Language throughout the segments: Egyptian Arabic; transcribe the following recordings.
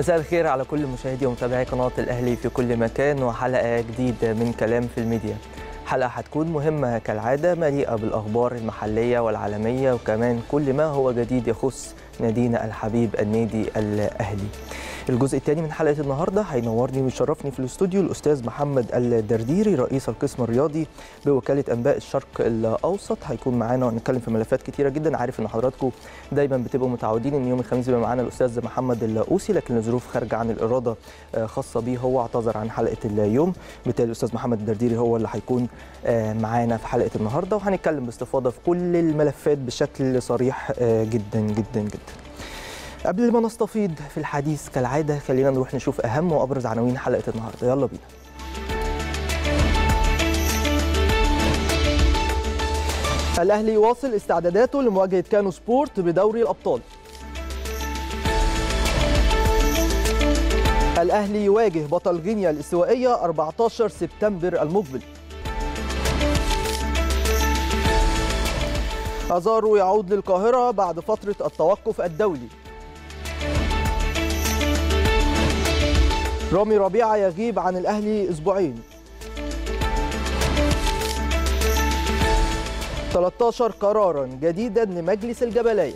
مساء الخير على كل مشاهدي ومتابعي قناة الأهلي في كل مكان وحلقة جديدة من كلام في الميديا حلقة هتكون مهمة كالعادة مليئة بالأخبار المحلية والعالمية وكمان كل ما هو جديد يخص نادينا الحبيب النادي الأهلي الجزء الثاني من حلقة النهاردة هينورني ويشرفني في الاستوديو الأستاذ محمد الدرديري رئيس القسم الرياضي بوكالة أنباء الشرق الأوسط هيكون معانا ونتكلم في ملفات كتيرة جدا عارف إن حضراتكم دايما بتبقوا متعودين إن يوم الخميس بيبقى معانا الأستاذ محمد الأوسي لكن لظروف خارجة عن الإرادة خاصة بيه هو اعتذر عن حلقة اليوم بالتالي الأستاذ محمد الدرديري هو اللي هيكون معانا في حلقة النهاردة وهنتكلم باستفاضة في كل الملفات بشكل صريح جدا جدا جدا قبل ما نستفيض في الحديث كالعادة خلينا نروح نشوف أهم وأبرز عناوين حلقة النهاردة يلا بينا الأهلي يواصل استعداداته لمواجهة كانو سبورت بدوري الأبطال الأهلي يواجه بطل غينيا الاستوائية 14 سبتمبر المقبل أزارو يعود للقاهرة بعد فترة التوقف الدولي رامي ربيعة يغيب عن الأهلي أسبوعين 13 قرارا جديدا لمجلس الجبلية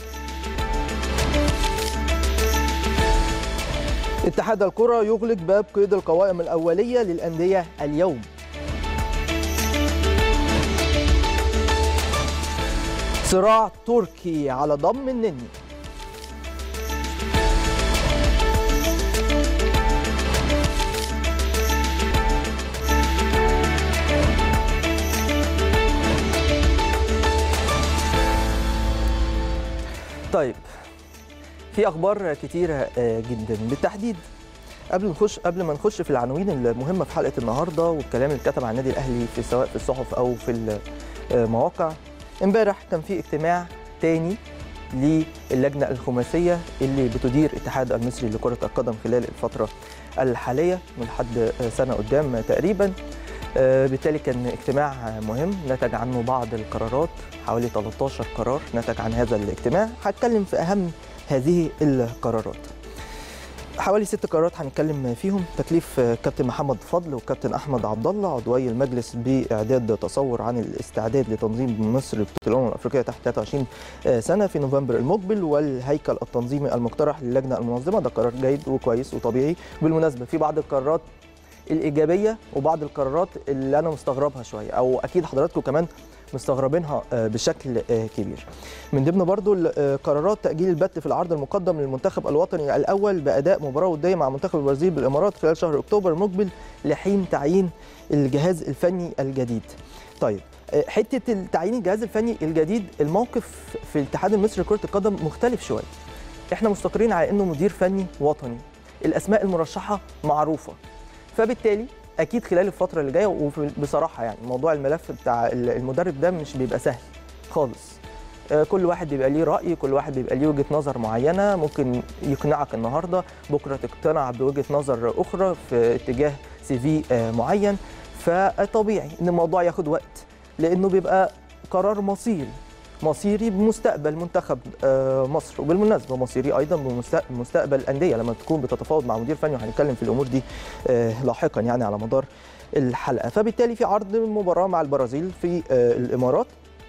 اتحاد الكرة يغلق باب قيد القوائم الأولية للأندية اليوم صراع تركي على ضم النني طيب في اخبار كتيره جدا بالتحديد قبل نخش قبل ما نخش في العناوين المهمه في حلقه النهارده والكلام اللي اتكتب عن النادي الاهلي في سواء في الصحف او في المواقع امبارح كان في اجتماع تاني للجنه الخماسيه اللي بتدير الاتحاد المصري لكره القدم خلال الفتره الحاليه من لحد سنه قدام تقريبا بالتالي كان اجتماع مهم نتج عنه بعض القرارات حوالي 13 قرار نتج عن هذا الاجتماع هتكلم في اهم هذه القرارات حوالي ست قرارات هنتكلم فيهم تكليف كابتن محمد فضل وكابتن احمد عبد الله عضوي المجلس باعداد تصور عن الاستعداد لتنظيم مصر بطوله الامم الافريقيه تحت 23 سنه في نوفمبر المقبل والهيكل التنظيمي المقترح للجنه المنظمه ده قرار جيد وكويس وطبيعي بالمناسبه في بعض القرارات الايجابيه وبعض القرارات اللي انا مستغربها شويه او اكيد حضراتكم كمان مستغربينها بشكل كبير من ضمن برضو قرارات تاجيل البت في العرض المقدم للمنتخب الوطني الاول باداء مباراه وديه مع منتخب البرازيل بالامارات خلال شهر اكتوبر المقبل لحين تعيين الجهاز الفني الجديد طيب حته تعيين الجهاز الفني الجديد الموقف في الاتحاد المصري لكره القدم مختلف شويه احنا مستقرين على انه مدير فني وطني الاسماء المرشحه معروفه فبالتالي اكيد خلال الفتره اللي جايه وبصراحه يعني موضوع الملف بتاع المدرب ده مش بيبقى سهل خالص كل واحد بيبقى ليه راي كل واحد بيبقى ليه وجهه نظر معينه ممكن يقنعك النهارده بكره تقتنع بوجهه نظر اخرى في اتجاه سي في معين فطبيعي ان الموضوع ياخد وقت لانه بيبقى قرار مصيري مصيري بمستقبل منتخب مصر وبالمناسبه مصيري ايضا بمستقبل الانديه لما تكون بتتفاوض مع مدير فني وهنتكلم في الامور دي لاحقا يعني على مدار الحلقه فبالتالي في عرض مباراه مع البرازيل في الامارات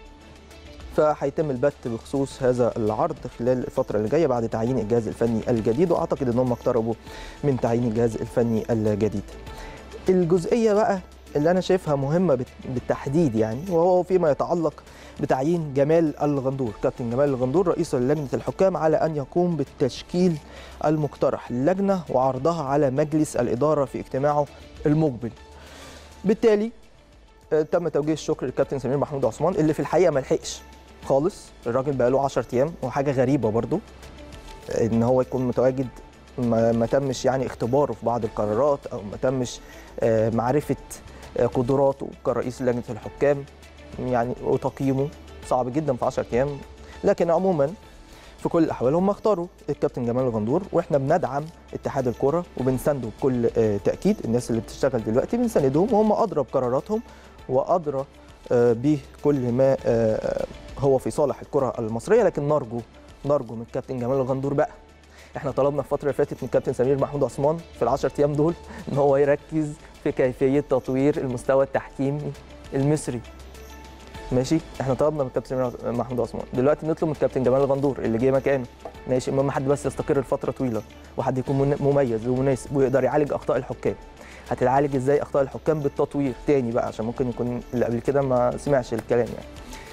فهيتم البت بخصوص هذا العرض خلال الفترة اللي جاية بعد تعيين الجهاز الفني الجديد وأعتقد أنهم اقتربوا من تعيين الجهاز الفني الجديد. الجزئية بقى اللي أنا شايفها مهمة بالتحديد يعني وهو فيما يتعلق بتعيين جمال الغندور كابتن جمال الغندور رئيس لجنة الحكام على أن يقوم بالتشكيل المقترح للجنة وعرضها على مجلس الإدارة في اجتماعه المقبل بالتالي تم توجيه الشكر للكابتن سمير محمود عثمان اللي في الحقيقة ما لحقش خالص الراجل بقى له 10 أيام وحاجة غريبة برضو إن هو يكون متواجد ما, ما تمش يعني اختباره في بعض القرارات أو ما تمش معرفة قدراته كرئيس لجنة الحكام يعني وتقييمه صعب جدا في 10 ايام لكن عموما في كل الاحوال هم اختاروا الكابتن جمال الغندور واحنا بندعم اتحاد الكره وبنسنده بكل تاكيد الناس اللي بتشتغل دلوقتي بنساندهم وهم ادرى بقراراتهم وادرى بكل ما هو في صالح الكره المصريه لكن نرجو نرجو من الكابتن جمال الغندور بقى احنا طلبنا الفتره اللي فاتت من كابتن سمير محمود عثمان في العشر ايام دول ان هو يركز في كيفيه تطوير المستوى التحكيمي المصري ماشي احنا طلبنا من كابتن سمير محمود عثمان دلوقتي نطلب من كابتن جمال الغندور اللي جه مكانه ماشي المهم حد بس يستقر لفتره طويله وحد يكون من- مميز ومناسب ويقدر يعالج اخطاء الحكام هتتعالج ازاي اخطاء الحكام بالتطوير تاني بقى عشان ممكن يكون اللي قبل كده ما سمعش الكلام يعني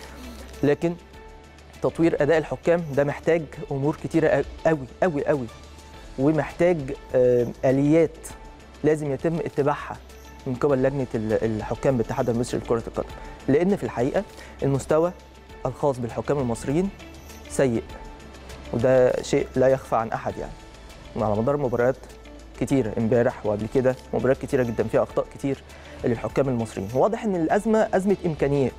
لكن تطوير اداء الحكام ده محتاج امور كتيره قوي قوي قوي ومحتاج آه، اليات لازم يتم اتباعها من قبل لجنه ال- الحكام بالاتحاد المصري لكره القدم لان في الحقيقه المستوى الخاص بالحكام المصريين سيء وده شيء لا يخفى عن احد يعني على مدار مباريات كتيره امبارح وقبل كده مباريات كتيره جدا فيها اخطاء كتير للحكام المصريين واضح ان الازمه ازمه امكانيات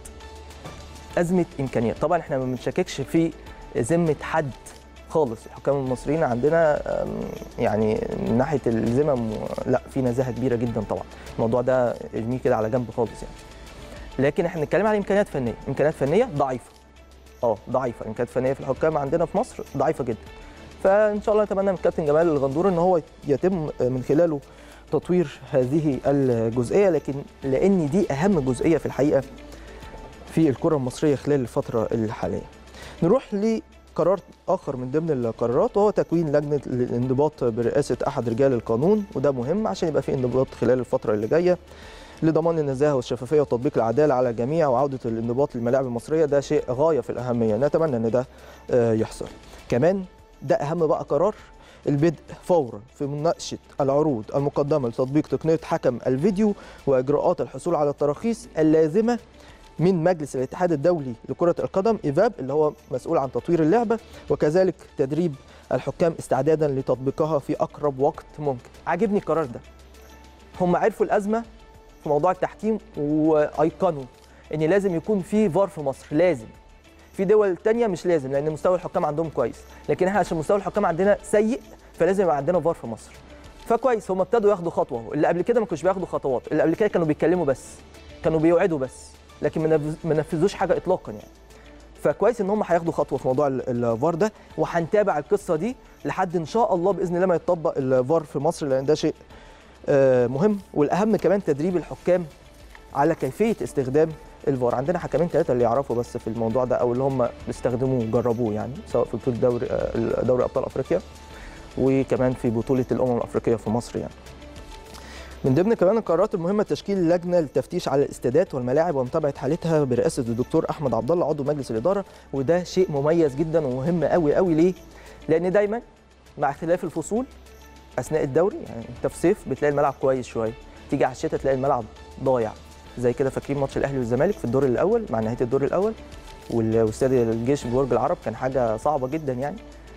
ازمه امكانيات طبعا احنا ما بنشككش في ذمه حد خالص الحكام المصريين عندنا أم، يعني من ناحيه الذمم و- لا في نزاهه كبيره جدا طبعا الموضوع ده ارميه كده على جنب خالص يعني لكن احنا بنتكلم على امكانيات فنيه امكانيات فنيه ضعيفه اه ضعيفه الامكانيات الفنيه في الحكام عندنا في مصر ضعيفه جدا فان شاء الله نتمنى من الكابتن جمال الغندور ان هو يتم من خلاله تطوير هذه الجزئيه لكن لان دي اهم جزئيه في الحقيقه في الكره المصريه خلال الفتره الحاليه نروح لقرار اخر من ضمن القرارات وهو تكوين لجنه الانضباط برئاسه احد رجال القانون وده مهم عشان يبقى في انضباط خلال الفتره اللي جايه لضمان النزاهه والشفافيه وتطبيق العداله على الجميع وعوده الانضباط للملاعب المصريه ده شيء غايه في الاهميه نتمنى ان ده آه، يحصل كمان ده اهم بقى قرار البدء فورا في مناقشه العروض المقدمه لتطبيق تقنيه حكم الفيديو واجراءات الحصول على التراخيص اللازمه من مجلس الاتحاد الدولي لكرة القدم إيفاب اللي هو مسؤول عن تطوير اللعبة وكذلك تدريب الحكام استعدادا لتطبيقها في أقرب وقت ممكن عاجبني القرار ده هم عرفوا الأزمة في موضوع التحكيم وأيقنوا إن لازم يكون في فار في مصر لازم في دول تانية مش لازم لأن مستوى الحكام عندهم كويس لكن احنا عشان مستوى الحكام عندنا سيء فلازم يبقى عندنا فار في مصر فكويس هم ابتدوا ياخدوا خطوه اهو اللي قبل كده ما كانوش بياخدوا خطوات اللي قبل كده كانوا بيتكلموا بس كانوا بيوعدوا بس لكن ما نفذ- ما نفذوش حاجه اطلاقا يعني فكويس ان هم هياخدوا خطوه في موضوع ال- الفار ده وهنتابع القصه دي لحد ان شاء الله باذن الله ما يتطبق الفار في مصر لان ده شيء آه، مهم والاهم كمان تدريب الحكام على كيفيه استخدام الفار عندنا حكمين ثلاثه اللي يعرفوا بس في الموضوع ده او اللي هم بيستخدموه وجربوه يعني سواء في بطوله دوري آه، دوري ابطال افريقيا وكمان في بطوله الامم الافريقيه في مصر يعني من ضمن كمان القرارات المهمه تشكيل لجنه للتفتيش على الاستادات والملاعب ومتابعه حالتها برئاسه الدكتور احمد عبد الله عضو مجلس الاداره وده شيء مميز جدا ومهم قوي قوي ليه؟ لان دايما مع اختلاف الفصول اثناء الدوري يعني انت في صيف بتلاقي الملعب كويس شويه تيجي على الشتاء تلاقي الملعب ضايع زي كده فاكرين ماتش الاهلي والزمالك في الدور الاول مع نهايه الدور الاول وال- واستاد الجيش ببرج العرب كان حاجه صعبه جدا يعني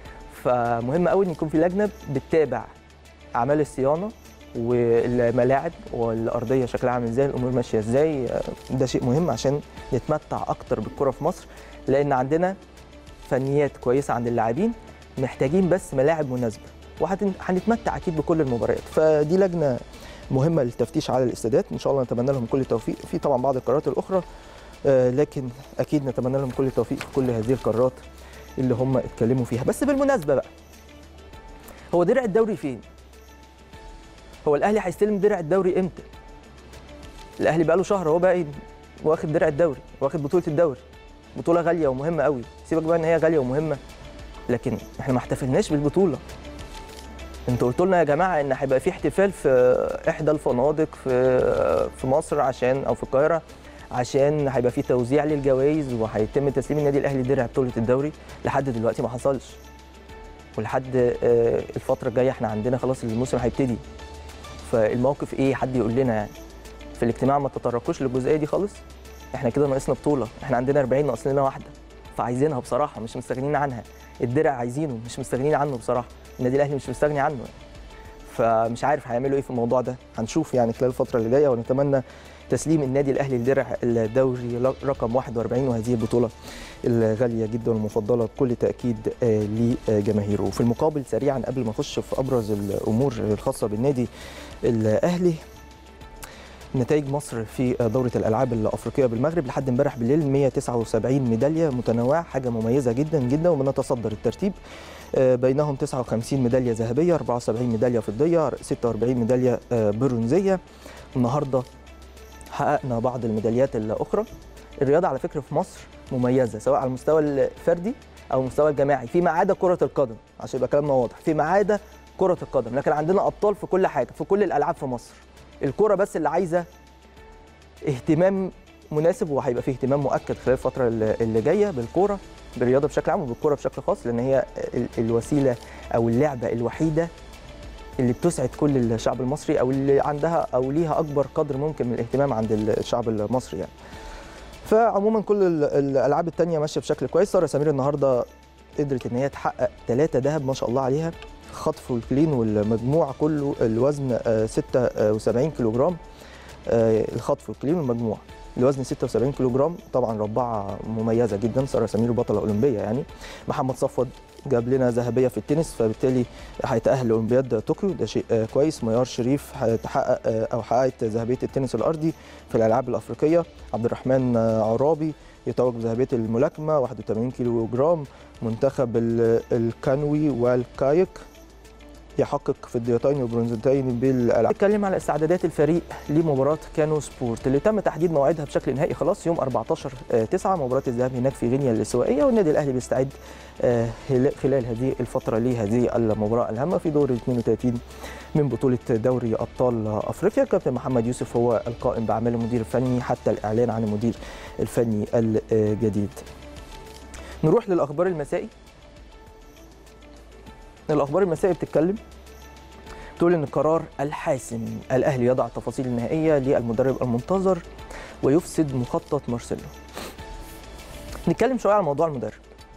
فمهم قوي ان يكون في لجنه بتتابع اعمال الصيانه والملاعب والارضيه شكلها عامل ازاي الامور ماشيه ازاي آه، ده شيء مهم عشان نتمتع اكتر بالكره في مصر لان عندنا فنيات كويسه عند اللاعبين محتاجين بس ملاعب مناسبه وهنتمتع اكيد بكل المباريات فدي لجنه مهمه للتفتيش على الاستادات ان شاء الله نتمنى لهم كل التوفيق في طبعا بعض القرارات الاخرى آه، لكن اكيد نتمنى لهم كل التوفيق في كل هذه القرارات اللي هم اتكلموا فيها بس بالمناسبه بقى هو درع الدوري فين هو الاهلي هيستلم درع الدوري امتى الاهلي بقى له شهر هو بقى واخد درع الدوري واخد بطوله الدوري بطوله غاليه ومهمه قوي سيبك بقى ان هي غاليه ومهمه لكن احنا ما احتفلناش بالبطوله انتوا قلتوا لنا يا جماعه ان هيبقى في احتفال في احدى الفنادق في في مصر عشان او في القاهره عشان هيبقى في توزيع للجوائز وهيتم تسليم النادي الاهلي درع بطوله الدوري لحد دلوقتي ما حصلش ولحد آه، الفتره الجايه احنا عندنا خلاص الموسم هيبتدي فالموقف ايه حد يقول لنا يعني في الاجتماع ما تطرقوش للجزئيه دي خالص احنا كده ناقصنا بطوله احنا عندنا 40 ناقص لنا واحده فعايزينها بصراحه مش مستغنيين عنها الدرع عايزينه مش مستغنيين عنه بصراحه النادي الاهلي مش مستغني عنه يعني. فمش عارف هيعملوا ايه في الموضوع ده هنشوف يعني خلال الفتره اللي جايه ونتمنى تسليم النادي الاهلي لدرع الدوري رقم 41 وهذه البطوله الغاليه جدا والمفضله بكل تاكيد آه، لجماهيره وفي المقابل سريعا قبل ما اخش في ابرز الامور الخاصه بالنادي الاهلي نتائج مصر في دوره الالعاب الافريقيه بالمغرب لحد امبارح بالليل 179 ميداليه متنوعه حاجه مميزه جدا جدا وبنتصدر الترتيب آه، بينهم 59 ميداليه ذهبيه 74 ميداليه فضيه 46 ميداليه آه، برونزيه النهارده حققنا بعض الميداليات الاخرى الرياضه على فكره في مصر مميزه سواء على المستوى الفردي او المستوى الجماعي فيما عدا كره القدم عشان يبقى كلامنا واضح فيما عدا كره القدم لكن عندنا ابطال في كل حاجه في كل الالعاب في مصر الكره بس اللي عايزه اهتمام مناسب وهيبقى فيه اهتمام مؤكد خلال الفتره اللي اللي جايه بالكوره بالرياضه بشكل عام وبالكوره بشكل خاص لان هي ال- الوسيله او اللعبه الوحيده اللي بتسعد كل الشعب المصري او اللي عندها او ليها اكبر قدر ممكن من الاهتمام عند الشعب المصري يعني. فعموما كل ال- الالعاب التانية ماشيه بشكل كويس ساره سمير النهارده قدرت ان هي تحقق ثلاثه ذهب ما شاء الله عليها خطف والكلين والمجموع كله الوزن آه، 76 كيلو جرام آه، الخطف والكلين والمجموع الوزن 76 كيلو جرام طبعا رباعه مميزه جدا ساره سمير بطله اولمبيه يعني محمد صفوت جاب لنا ذهبيه في التنس فبالتالي هيتاهل لاولمبياد طوكيو ده شيء آه، كويس ميار شريف هتحقق آه، او حققت ذهبيه التنس الارضي في الالعاب الافريقيه عبد الرحمن آه، عرابي يتوج بذهبيه الملاكمه 81 كيلو جرام منتخب ال- الكانوي والكايك يحقق في الديتين والبرونزتين بالالعاب. نتكلم على استعدادات الفريق لمباراه كانو سبورت اللي تم تحديد موعدها بشكل نهائي خلاص يوم 14 9 مباراه الذهاب هناك في غينيا الاستوائيه والنادي الاهلي بيستعد آه، هل- خلال هذه الفتره لهذه المباراه الهامه في دور ال 32 من بطوله دوري ابطال افريقيا كابتن محمد يوسف هو القائم باعمال المدير الفني حتى الاعلان عن المدير الفني الجديد. نروح للاخبار المسائي الاخبار المسائيه بتتكلم تقول ان القرار الحاسم الاهلي يضع التفاصيل النهائيه للمدرب المنتظر ويفسد مخطط مارسيلو نتكلم شويه على موضوع المدرب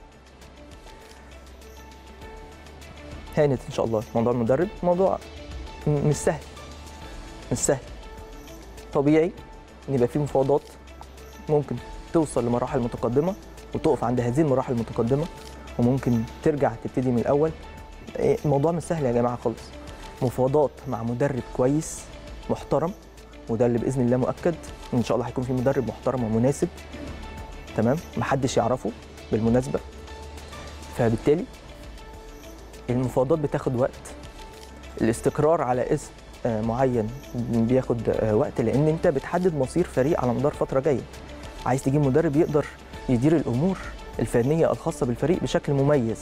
هانت ان شاء الله موضوع المدرب موضوع م- مش سهل مش سهل طبيعي ان يبقى فيه مفاوضات ممكن توصل لمراحل متقدمه وتقف عند هذه المراحل المتقدمه وممكن ترجع تبتدي من الاول إيه، الموضوع مش سهل يا جماعه خالص مفاوضات مع مدرب كويس محترم وده اللي باذن الله مؤكد ان شاء الله هيكون في مدرب محترم ومناسب تمام محدش يعرفه بالمناسبه فبالتالي المفاوضات بتاخد وقت الاستقرار على اسم آه، معين بياخد آه، وقت لان انت بتحدد مصير فريق على مدار فتره جايه عايز تجيب مدرب يقدر يدير الامور الفنيه الخاصه بالفريق بشكل مميز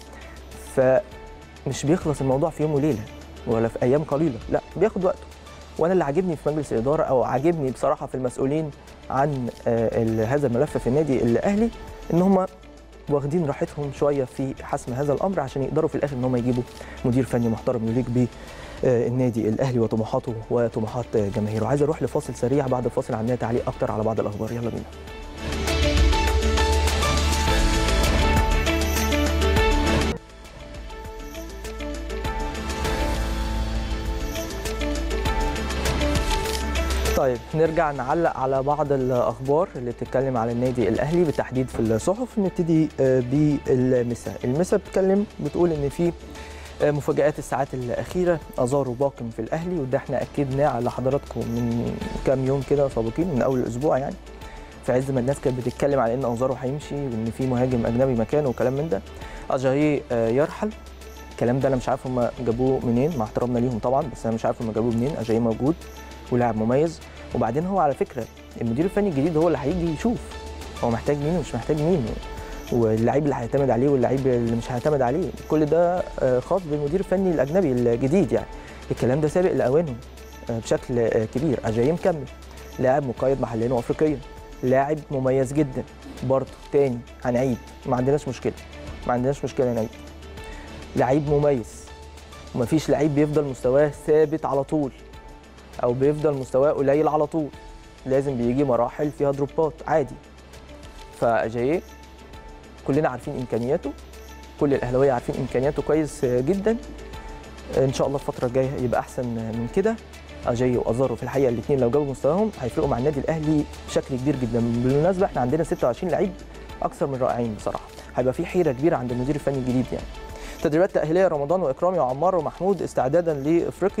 فمش بيخلص الموضوع في يوم وليله ولا في ايام قليله لا بياخد وقته وانا اللي عاجبني في مجلس الاداره او عاجبني بصراحه في المسؤولين عن آه، ال- هذا الملف في النادي الاهلي ان هم واخدين راحتهم شويه في حسم هذا الامر عشان يقدروا في الاخر ان هم يجيبوا مدير فني محترم يليق بيه آه، النادي الاهلي وطموحاته وطموحات آه، جماهيره عايز اروح لفاصل سريع بعد الفاصل عندنا تعليق اكتر على بعض الاخبار يلا بينا طيب نرجع نعلق على بعض الاخبار اللي بتتكلم على النادي الاهلي بالتحديد في الصحف نبتدي آه، بالمسا المسا بتتكلم بتقول ان في آه، مفاجآت الساعات الأخيرة أزاروا باقم في الأهلي وده احنا أكدناه على حضراتكم من كام يوم كده سابقين من أول الأسبوع يعني في عز ما الناس كانت بتتكلم على إن أزارو هيمشي وإن في مهاجم أجنبي مكانه وكلام من ده أجاييه آه، يرحل الكلام ده أنا مش عارف هم جابوه منين مع احترامنا ليهم طبعا بس أنا مش عارف هم جابوه منين أجاييه موجود ولاعب مميز وبعدين هو على فكرة المدير الفني الجديد هو اللي هيجي يشوف هو محتاج مين ومش محتاج مين واللعيب اللي هيعتمد عليه واللعيب اللي مش هيعتمد عليه كل ده آه، خاص بالمدير الفني الاجنبي الجديد يعني الكلام ده سابق لاوانه آه، بشكل آه، كبير اجاي مكمل لاعب مقيد محليا وافريقيا لاعب مميز جدا برضه تاني هنعيد ما عندناش مشكله ما عندناش مشكله نعيد لعيب مميز ومفيش لعيب بيفضل مستواه ثابت على طول او بيفضل مستواه قليل على طول لازم بيجي مراحل فيها دروبات عادي فاجاييه كلنا عارفين امكانياته كل الاهلاويه عارفين امكانياته كويس جدا ان شاء الله الفتره الجايه يبقى احسن من كده اجاي وازارو في الحقيقه الاثنين لو جابوا مستواهم هيفرقوا مع النادي الاهلي بشكل كبير جدا بالمناسبه احنا عندنا 26 لعيب اكثر من رائعين بصراحه هيبقى في حيره كبيره عند المدير الفني الجديد يعني تدريبات تاهيليه رمضان واكرامي وعمار ومحمود استعدادا لافريقيا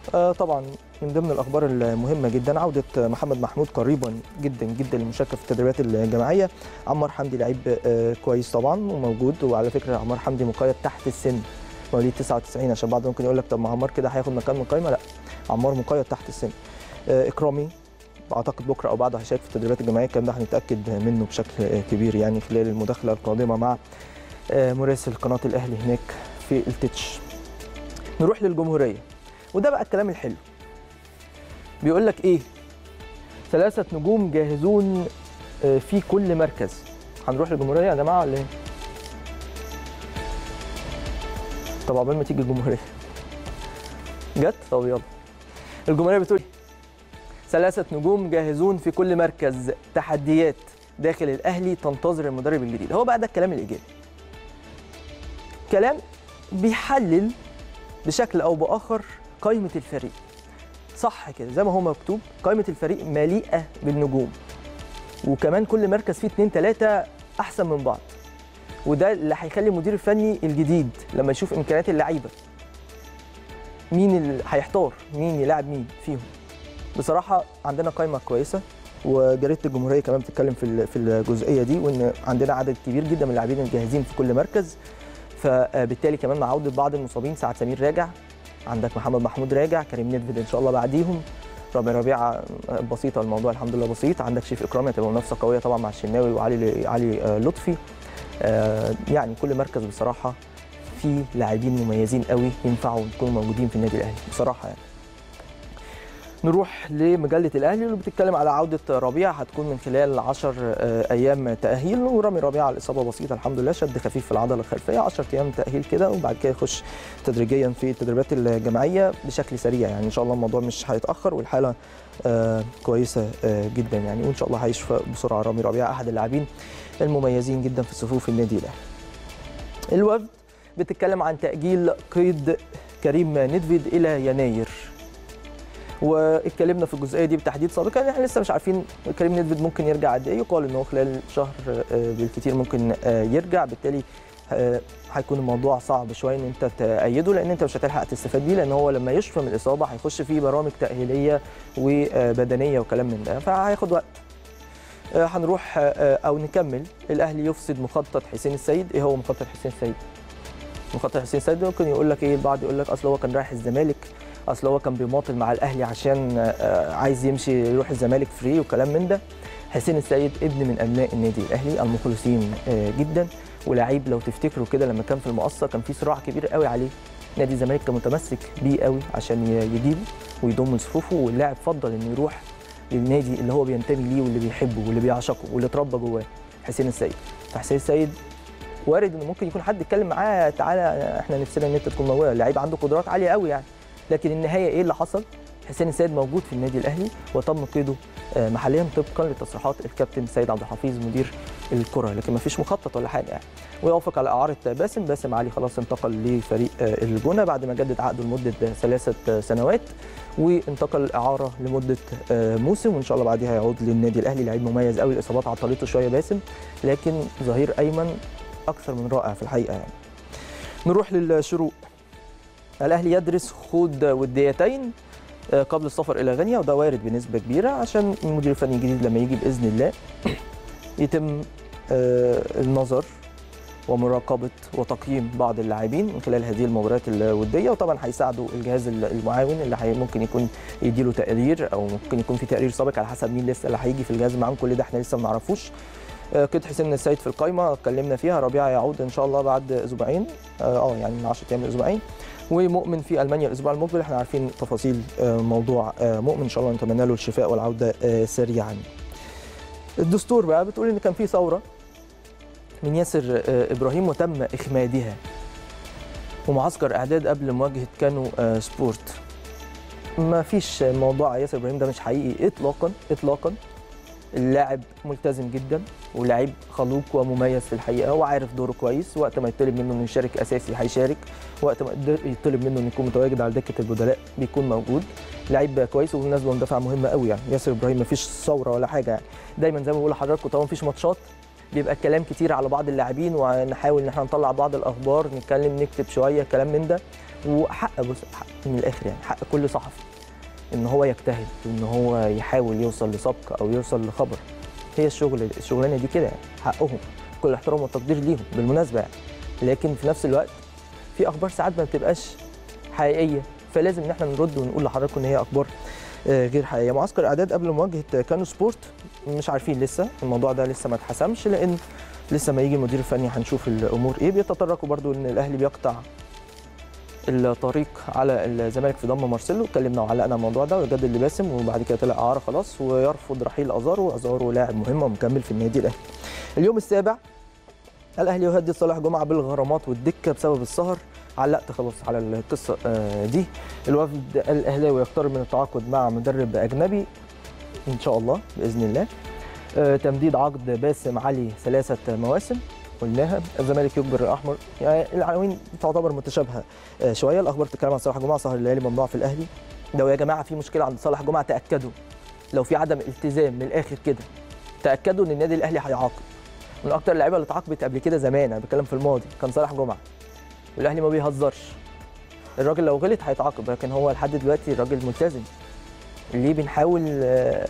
آه طبعا من ضمن الاخبار المهمه جدا عوده محمد محمود قريبا جدا جدا للمشاركه في التدريبات الجماعيه عمار حمدي لعيب آه كويس طبعا وموجود وعلى فكره عمار حمدي مقيد تحت السن مواليد 99 عشان بعض ممكن يقول لك طب ما عمار كده هياخد مكان من القايمه لا عمار مقيد تحت السن آه اكرامي اعتقد بكره او بعده هيشارك في التدريبات الجماعيه الكلام ده هنتاكد منه بشكل كبير يعني خلال المداخله القادمه مع مراسل قناه الاهلي هناك في التتش نروح للجمهوريه وده بقى الكلام الحلو بيقول لك ايه ثلاثه نجوم جاهزون في كل مركز هنروح للجمهوريه يا جماعه ولا ايه طب عقبال ما تيجي الجمهوريه جت طب يلا الجمهوريه بتقول ثلاثة نجوم جاهزون في كل مركز تحديات داخل الأهلي تنتظر المدرب الجديد هو بقى ده الكلام الإيجابي كلام بيحلل بشكل أو بآخر قائمة الفريق صح كده زي ما هو مكتوب قائمة الفريق مليئة بالنجوم وكمان كل مركز فيه اتنين تلاتة أحسن من بعض وده اللي هيخلي المدير الفني الجديد لما يشوف إمكانيات اللعيبة مين اللي هيحتار مين يلعب مين فيهم بصراحه عندنا قائمه كويسه وجريده الجمهوريه كمان بتتكلم في في الجزئيه دي وان عندنا عدد كبير جدا من اللاعبين الجاهزين في كل مركز فبالتالي كمان مع عوده بعض المصابين سعد سمير راجع عندك محمد محمود راجع كريم ندفد ان شاء الله بعديهم رامي ربيعه بسيطه الموضوع الحمد لله بسيط عندك شريف اكرامي هتبقى منافسه قويه طبعا مع الشناوي وعلي علي لطفي يعني كل مركز بصراحه فيه لاعبين مميزين قوي ينفعوا يكونوا موجودين في النادي الاهلي بصراحه يعني نروح لمجله الاهلي اللي بتتكلم على عوده ربيع هتكون من خلال 10 ايام تاهيل ورامي ربيع على الاصابه بسيطه الحمد لله شد خفيف في العضله الخلفيه 10 ايام تاهيل كده وبعد كده يخش تدريجيا في التدريبات الجماعيه بشكل سريع يعني ان شاء الله الموضوع مش هيتاخر والحاله آه كويسه آه جدا يعني وان شاء الله هيشفى بسرعه رامي ربيع احد اللاعبين المميزين جدا في صفوف النادي الاهلي. الوفد بتتكلم عن تاجيل قيد كريم ندفيد الى يناير واتكلمنا في الجزئيه دي بتحديد سابقا احنا لسه مش عارفين كريم ندفد ممكن يرجع قد ايه يقال ان هو خلال شهر بالكثير ممكن يرجع بالتالي هيكون الموضوع صعب شويه ان انت تأيده لان انت مش هتلحق تستفاد بيه لان هو لما يشفى من الاصابه هيخش في برامج تاهيليه وبدنيه وكلام من ده فهياخد وقت هنروح او نكمل الاهلي يفسد مخطط حسين السيد ايه هو مخطط حسين السيد مخطط حسين السيد ممكن يقول لك ايه البعض يقول لك اصل هو كان رايح الزمالك اصل هو كان بيماطل مع الاهلي عشان عايز يمشي يروح الزمالك فري وكلام من ده حسين السيد ابن من ابناء النادي الاهلي المخلصين جدا ولاعيب لو تفتكروا كده لما كان في المقصه كان في صراع كبير قوي عليه نادي الزمالك كان متمسك بيه قوي عشان يجيبه ويضم لصفوفه واللاعب فضل انه يروح للنادي اللي هو بينتمي ليه واللي بيحبه واللي بيعشقه واللي اتربى جواه حسين السيد فحسين السيد وارد انه ممكن يكون حد اتكلم معاه تعالى احنا نفسنا ان انت تكون موجود لعيب عنده قدرات عاليه قوي يعني لكن النهايه ايه اللي حصل؟ حسين السيد موجود في النادي الاهلي وتم قيده محليا طبقا لتصريحات الكابتن سيد عبد الحفيظ مدير الكره لكن ما فيش مخطط ولا حاجه يعني ويوافق على اعاره باسم باسم علي خلاص انتقل لفريق الجونه بعد ما جدد عقده لمده ثلاثه سنوات وانتقل الاعاره لمده موسم وان شاء الله بعدها يعود للنادي الاهلي لعيب مميز قوي الاصابات عطلته شويه باسم لكن ظهير ايمن اكثر من رائع في الحقيقه يعني نروح للشروق الاهلي يدرس خوض وديتين قبل السفر الى غينيا وده وارد بنسبه كبيره عشان المدير الفني الجديد لما يجي باذن الله يتم النظر ومراقبه وتقييم بعض اللاعبين من خلال هذه المباريات الوديه وطبعا هيساعدوا الجهاز المعاون اللي حي ممكن يكون يديله تقرير او ممكن يكون في تقرير سابق على حسب مين لسه اللي هيجي في الجهاز المعاون كل ده احنا لسه ما نعرفوش قيد حسين السيد في القايمه اتكلمنا فيها ربيعه يعود ان شاء الله بعد اسبوعين اه يعني من 10 ايام لاسبوعين ومؤمن في المانيا الاسبوع المقبل احنا عارفين تفاصيل موضوع مؤمن ان شاء الله نتمنى له الشفاء والعوده سريعا. الدستور بقى بتقول ان كان في ثوره من ياسر ابراهيم وتم اخمادها ومعسكر اعداد قبل مواجهه كانو سبورت. ما فيش موضوع ياسر ابراهيم ده مش حقيقي اطلاقا اطلاقا اللاعب ملتزم جدا ولاعيب خلوق ومميز في الحقيقه هو عارف دوره كويس وقت ما يطلب منه انه يشارك اساسي هيشارك وقت ما يطلب منه انه يكون متواجد على دكه البدلاء بيكون موجود لعيب كويس وبالمناسبه مدافع مهم قوي يعني ياسر ابراهيم مفيش ثوره ولا حاجه يعني دايما زي ما بقول لحضراتكم طبعا مفيش ماتشات بيبقى الكلام كتير على بعض اللاعبين ونحاول ان احنا نطلع بعض الاخبار نتكلم نكتب شويه كلام من ده وحق بص حق من الاخر يعني حق كل صحفي ان هو يجتهد وان هو يحاول يوصل لسبق او يوصل لخبر هي الشغل الشغلانه دي كده يعني حقهم كل الاحترام والتقدير ليهم بالمناسبه يعني لكن في نفس الوقت في اخبار ساعات ما بتبقاش حقيقيه فلازم ان احنا نرد ونقول لحضراتكم ان هي اخبار آه، غير حقيقيه معسكر اعداد قبل مواجهه كانو سبورت مش عارفين لسه الموضوع ده لسه ما اتحسمش لان لسه ما يجي المدير الفني هنشوف الامور ايه بيتطرقوا برضو ان الاهلي بيقطع الطريق على الزمالك في ضم مارسيلو اتكلمنا وعلقنا الموضوع ده ويجدد لباسم وبعد كده طلع اعاره خلاص ويرفض رحيل ازارو ازارو لاعب مهم ومكمل في النادي الاهلي اليوم السابع الاهلي يهدد صالح جمعه بالغرامات والدكه بسبب السهر علقت خلاص على القصه آه، دي الوفد الاهلاوي يقترب من التعاقد مع مدرب اجنبي ان شاء الله باذن الله آه، تمديد عقد باسم علي ثلاثه مواسم قلناها الزمالك يجبر الاحمر يعني العناوين تعتبر متشابهه آه، شويه الاخبار بتتكلم عن صلاح جمعه سهر الليالي ممنوع في الاهلي لو يا جماعه في مشكله عند صلاح جمعه تاكدوا لو في عدم التزام من الاخر كده تاكدوا ان النادي الاهلي هيعاقب من اكتر اللعيبه اللي اتعاقبت قبل كده زمان انا بتكلم في الماضي كان صلاح جمعه والاهلي ما بيهزرش الراجل لو غلط هيتعاقب لكن هو لحد دلوقتي الراجل ملتزم ليه بنحاول آه،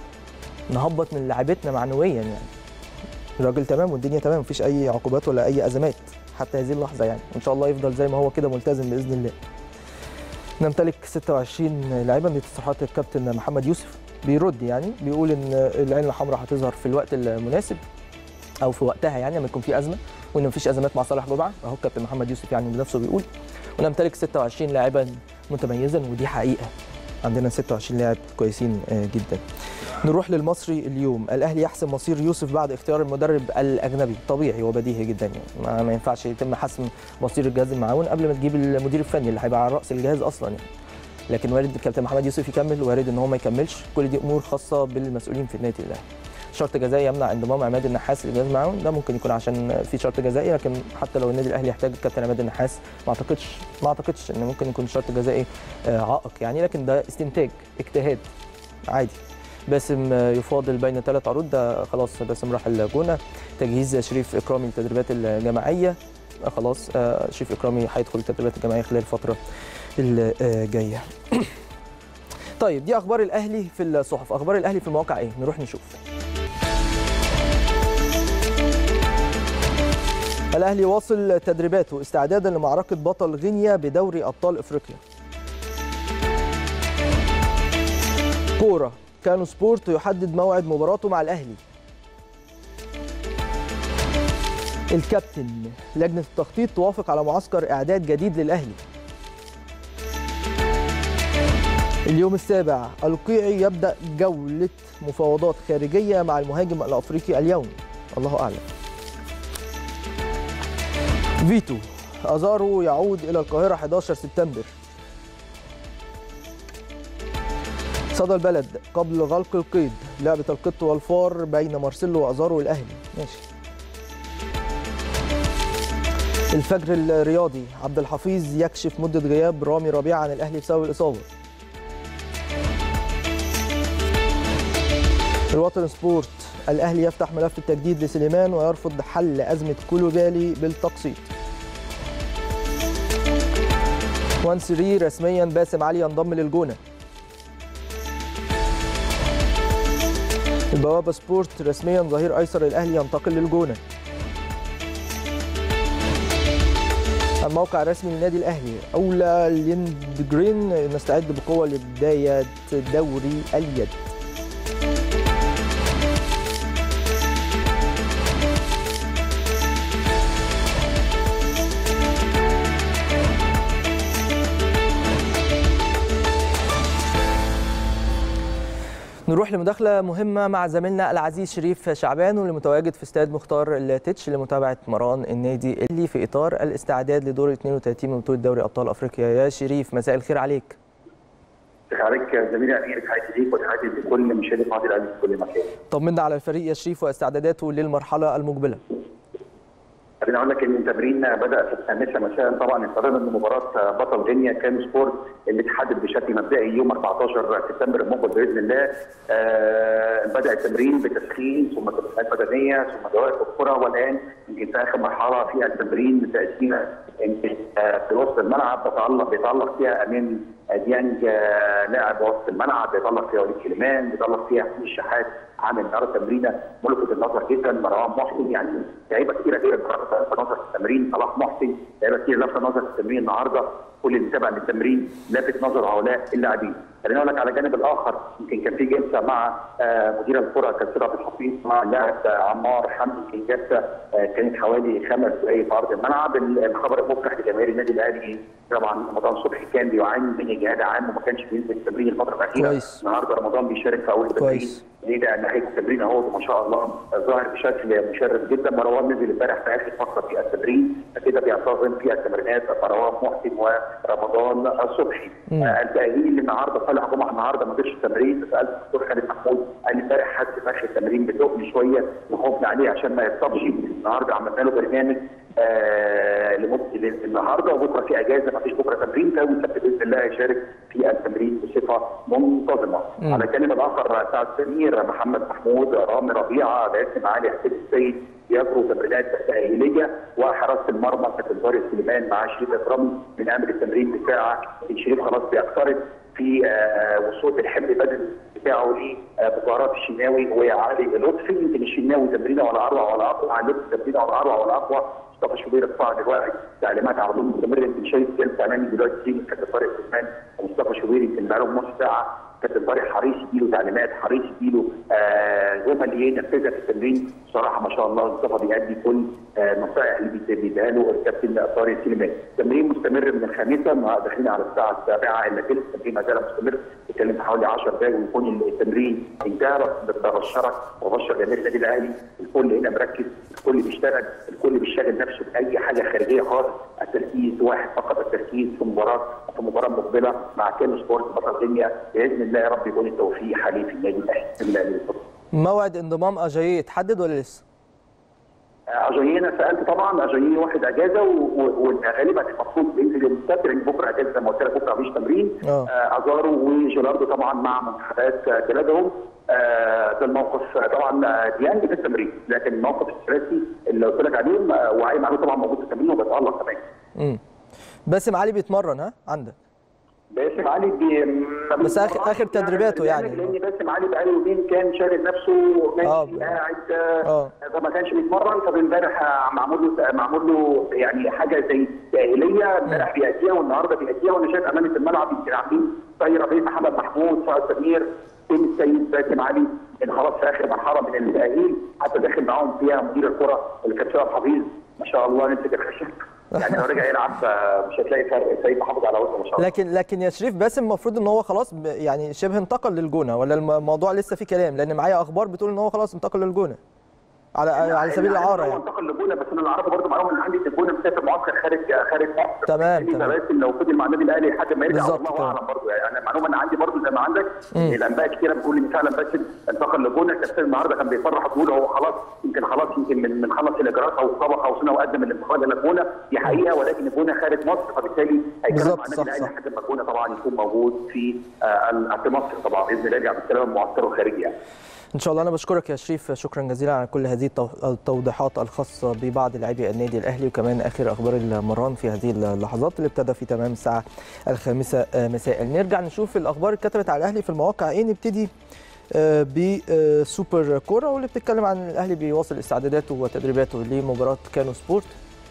نهبط من لعيبتنا معنويا يعني الراجل تمام والدنيا تمام مفيش اي عقوبات ولا اي ازمات حتى هذه اللحظه يعني وان شاء الله يفضل زي ما هو كده ملتزم باذن الله نمتلك 26 لاعبا دي تصريحات الكابتن محمد يوسف بيرد يعني بيقول ان العين الحمراء هتظهر في الوقت المناسب او في وقتها يعني لما يكون في ازمه وان مفيش ازمات مع صالح جمعه اهو الكابتن محمد يوسف يعني بنفسه بيقول ونمتلك 26 لاعبا متميزا ودي حقيقه عندنا 26 لاعب كويسين آه، جدا نروح للمصري اليوم الاهلي يحسم مصير يوسف بعد اختيار المدرب الاجنبي طبيعي وبديهي جدا يعني ما, ما ينفعش يتم حسم مصير الجهاز المعاون قبل ما تجيب المدير الفني اللي هيبقى على راس الجهاز اصلا يعني لكن وارد الكابتن محمد يوسف يكمل وارد ان هو ما يكملش كل دي امور خاصه بالمسؤولين في النادي الاهلي شرط جزائي يمنع انضمام عماد النحاس للجهاز المعاون ده ممكن يكون عشان في شرط جزائي لكن حتى لو النادي الاهلي يحتاج الكابتن عماد النحاس ما اعتقدش ما اعتقدش ان ممكن يكون شرط جزائي آه، عائق يعني لكن ده استنتاج اجتهاد عادي باسم آه، يفاضل بين ثلاث عروض ده خلاص باسم راح الجونه تجهيز شريف اكرامي للتدريبات الجماعيه آه، خلاص آه، شريف اكرامي هيدخل التدريبات الجماعيه خلال الفتره الجايه طيب دي اخبار الاهلي في الصحف اخبار الاهلي في المواقع ايه نروح نشوف الاهلي واصل تدريباته استعدادا لمعركه بطل غينيا بدوري ابطال افريقيا كوره كانو سبورت يحدد موعد مباراته مع الاهلي الكابتن لجنه التخطيط توافق على معسكر اعداد جديد للاهلي اليوم السابع القيعي يبدا جوله مفاوضات خارجيه مع المهاجم الافريقي اليوم الله اعلم فيتو ازارو يعود الى القاهره 11 سبتمبر صدى البلد قبل غلق القيد لعبه القط والفار بين مارسيلو وازارو والاهلي ماشي الفجر الرياضي عبد الحفيظ يكشف مده غياب رامي ربيعه عن الاهلي بسبب الاصابه الوطن سبورت الاهلي يفتح ملف التجديد لسليمان ويرفض حل ازمه كولوبالي بالتقسيط وان سري رسميا باسم علي ينضم للجونه البوابه سبورت رسميا ظهير ايسر الاهلي ينتقل للجونه الموقع الرسمي للنادي الاهلي اولى ليندجرين نستعد بقوه لبدايه دوري اليد نروح لمداخلة مهمة مع زميلنا العزيز شريف شعبان واللي متواجد في استاد مختار التتش لمتابعة مران النادي اللي في إطار الاستعداد لدور 32 من بطولة دوري أبطال أفريقيا يا شريف مساء الخير عليك عليك زميلي امير تحياتي ليك وتحياتي لكل مشاهدي قناه الاهلي في كل مكان. طمنا على الفريق يا شريف واستعداداته للمرحلة المقبلة خليني اقول لك ان التمرين بدا في الخامسه مساء طبعا انتظرنا ان مباراه بطل غينيا كان سبورت اللي اتحدد بشكل مبدئي يوم 14 سبتمبر المقبل باذن الله آه بدا التمرين بتسخين ثم تدريبات بدنيه ثم دوائر الكره والان يمكن في اخر مرحله فيها التمرين تقسيم في وسط الملعب بيتالق بيتالق فيها امين ديانج لاعب وسط الملعب بيتالق فيها وليد سليمان بيتالق فيها حسين الشحات عامل النهارده تمرينه ملفت النظر جدا مروان محسن يعني لعيبه كثيره جدا لفت نظر في التمرين صلاح محسن لعيبه كثير لفت نظر في التمرين النهارده كل اللي تابع للتمرين لافت نظر هؤلاء اللاعبين خليني اقول لك على الجانب الاخر يمكن كان في جلسه مع مدير الكره كابتن عبد الحفيظ مع اللاعب عمار حمدي في جلسه كانت حوالي خمس دقائق في ارض الملعب الخبر المفرح لجماهير النادي الاهلي طبعا رمضان صبحي كان بيعاني من اجهاد عام وما كانش بينزل التمرين الفتره الاخيره كويس. النهارده رمضان بيشارك في اول تمرين كويس. ليه لان نهايه التمرين اهو ما شاء الله ظاهر بشكل مشرف جدا مروان نزل امبارح في اخر فتره في التمرين فكده بينتظم في التمرينات مروان محسن ورمضان صبحي آه التاهيل النهارده طالع جمعه النهارده ما جاش التمرين سالت الدكتور خالد محمود قال لي امبارح حد في اخر التمرين بتقل شويه وخوفنا عليه عشان ما يتصابش النهارده عملنا له برنامج آه لمده النهارده وبكره في اجازه ما فيش بكره تمرين فالسبت باذن الله يشارك في التمرين بصفه منتظمه مم. على الجانب الاخر سعد سمير محمد محمود رامي ربيعه باسم علي حسين السيد يجروا تمرينات تاهيليه وحراسه المرمى كابتن طارق سليمان مع شريف اكرامي من امر التمرين بتاع شريف خلاص بيقترب في آه، وصول الحمل البدني بتاعه لبطارات الشناوي وعلي لطفي يمكن الشناوي تمرينه ولا اروع ولا اقوى علي لطفي تمرينه ولا اروع ولا اقوى مصطفى شوبير اتفاعل دلوقتي تعليمات على طول مستمره يمكن شايف جلسه امامي دلوقتي في كابتن طارق سليمان ومصطفى شوبير يمكن بقالهم نص ساعه كابتن طارق حريص يديله تعليمات حريص يديله آه جمل ينفذها في التمرين بصراحه ما شاء الله مصطفى بيأدي كل آه النصائح اللي بيت- بيديها له الكابتن طارق سليمان التمرين مستمر من الخامسه النهارده داخلين على الساعه السابعه الا ثلث التمرين ما زال مستمر اتكلم في حوالي 10 دقائق ويكون التمرين انتهى بس ببشرك وبشر جماهير النادي الاهلي الكل هنا مركز الكل بيشتغل الكل بيشتغل نفسه باي حاجه خارجيه خالص التركيز واحد فقط التركيز في مباراه في مباراه مقبله مع كانو سبورت بطل غينيا باذن الله يا رب يكون التوفيق حليف النادي الاهلي النادي الأهلي بالفضل. موعد انضمام اجاييه اتحدد ولا لسه؟ اجاييه انا سالت طبعا اجاييه واخد اجازه و- و- وغالبا المفروض بينزل يوم السبت لان بكره اجازه زي ما قلت لك بكره مفيش تمرين آه. آه، ازارو وجيراردو طبعا مع منتخبات آه، بلادهم آه، ده الموقف آه، طبعا آه، ديانج في التمرين لكن الموقف الثلاثي اللي قلت لك عليهم آه، وعلي معلول طبعا موجود في التمرين وبيتالق كمان امم باسم علي بيتمرن ها عندك باسم علي بي ما بس آخر- بيتمرنش آخر تدريباته يعني. لان باسم علي بقاله يومين كان شاغل نفسه آه. ماشي قاعد آه. آه، فما كانش بيتمرن فامبارح آه، معمول له معمول له يعني حاجه زي تاهيليه امبارح بيأديها والنهارده بيأديها وانا شايف امانه الملعب يمكن عاملين طايره بين محمد محمود سعد سمير حسين السيد باسم علي ان خلاص في اخر مرحله من التاهيل حتى داخل معاهم فيها مدير الكره اللي كان شرف حفيظ ما شاء الله نمسك الخشب يعني لو رجع يلعب آه، مش هتلاقي فرق سيد محافظ على وزنه ما شاء الله لكن لكن يا شريف باسم المفروض ان هو خلاص ب- يعني شبه انتقل للجونه ولا الم- الموضوع لسه فيه كلام لان معايا اخبار بتقول ان هو خلاص انتقل للجونه على على سبيل الاعاره هو يعني انتقل لجونه بس انا اللي اعرفه برضه معلومه ان عندي ان جونه مسافر معسكر خارج خارج مصر تمام، يعني تمام. باسم لو فضل مع النادي الاهلي لحد ما يرجع بالظبط الله كده. اعلم برضه يعني انا معلومه ان عندي برضه زي ما عندك مم. الانباء كتيره بتقول ان فعلا باسم انتقل لجونه كابتن النهارده كان بيفرح بيقول هو خلاص يمكن خلاص يمكن من من خلص الاجراءات او سبق او سنه وقدم الانتقال الى جونه دي حقيقه ولكن الجونه خارج مصر فبالتالي هيكمل بالظبط، مع صح، النادي الاهلي صح. لحد ما الجونه طبعا يكون موجود في آه، ال- في مصر طبعا باذن الله يرجع بالسلامه معسكره الخارجي يعني ان شاء الله انا بشكرك يا شريف شكرا جزيلا على كل هذه التو- التوضيحات الخاصه ببعض لاعبي النادي الاهلي وكمان اخر اخبار المران في هذه اللحظات اللي ابتدى في تمام الساعه الخامسه آه، مساء نرجع نشوف الاخبار اللي اتكتبت على الاهلي في المواقع ايه نبتدي آه، بسوبر كوره واللي بتتكلم عن الاهلي بيواصل استعداداته وتدريباته لمباراه كانو سبورت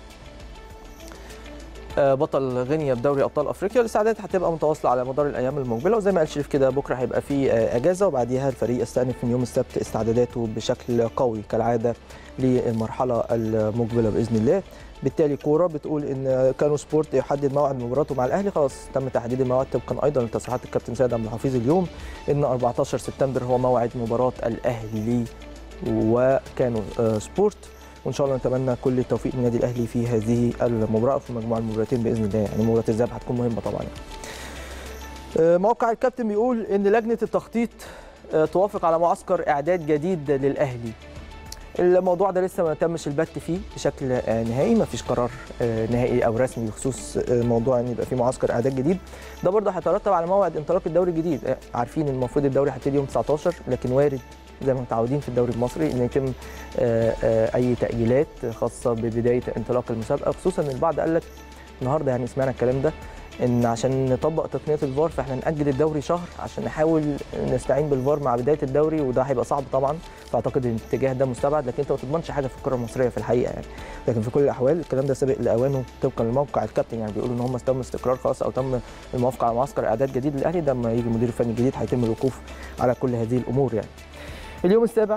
آه، بطل غينيا بدوري ابطال افريقيا الاستعدادات هتبقى متواصله على مدار الايام المقبله وزي ما قال شريف كده بكره هيبقى في آه، اجازه وبعديها الفريق يستأنف من يوم السبت استعداداته بشكل قوي كالعاده للمرحله المقبله باذن الله بالتالي كوره بتقول ان كانوا سبورت يحدد موعد مباراته مع الاهلي خلاص تم تحديد الموعد طبقا ايضا لتصريحات الكابتن سيد عبد الحفيظ اليوم ان 14 سبتمبر هو موعد مباراه الاهلي وكانوا آه، سبورت وان شاء الله نتمنى كل التوفيق للنادي الاهلي في هذه المباراه في مجموعه المباراتين باذن الله يعني مباراه الذهاب هتكون مهمه طبعا يعني. آه، موقع الكابتن بيقول ان لجنه التخطيط آه، توافق على معسكر اعداد جديد للاهلي الموضوع ده لسه ما تمش البت فيه بشكل آه، نهائي ما فيش قرار آه، نهائي او رسمي بخصوص آه، موضوع ان يبقى في معسكر اعداد جديد ده برضه هيترتب على موعد انطلاق الدوري الجديد آه، عارفين إن المفروض الدوري هيبتدي يوم 19 لكن وارد زي ما متعودين في الدوري المصري ان يتم آه، آه، اي تاجيلات خاصه ببدايه انطلاق المسابقه خصوصا ان البعض قال لك النهارده يعني سمعنا الكلام ده ان عشان نطبق تقنيه الفار فاحنا ناجل الدوري شهر عشان نحاول نستعين بالفار مع بدايه الدوري وده هيبقى صعب طبعا فاعتقد ان الاتجاه ده مستبعد لكن انت ما تضمنش حاجه في الكره المصريه في الحقيقه يعني لكن في كل الاحوال الكلام ده سابق لاوانه طبقا لموقع الكابتن يعني بيقولوا ان هم تم استقرار خلاص او تم الموافقه على معسكر اعداد جديد للاهلي ده لما يجي المدير الفني الجديد هيتم الوقوف على كل هذه الامور يعني اليوم السابع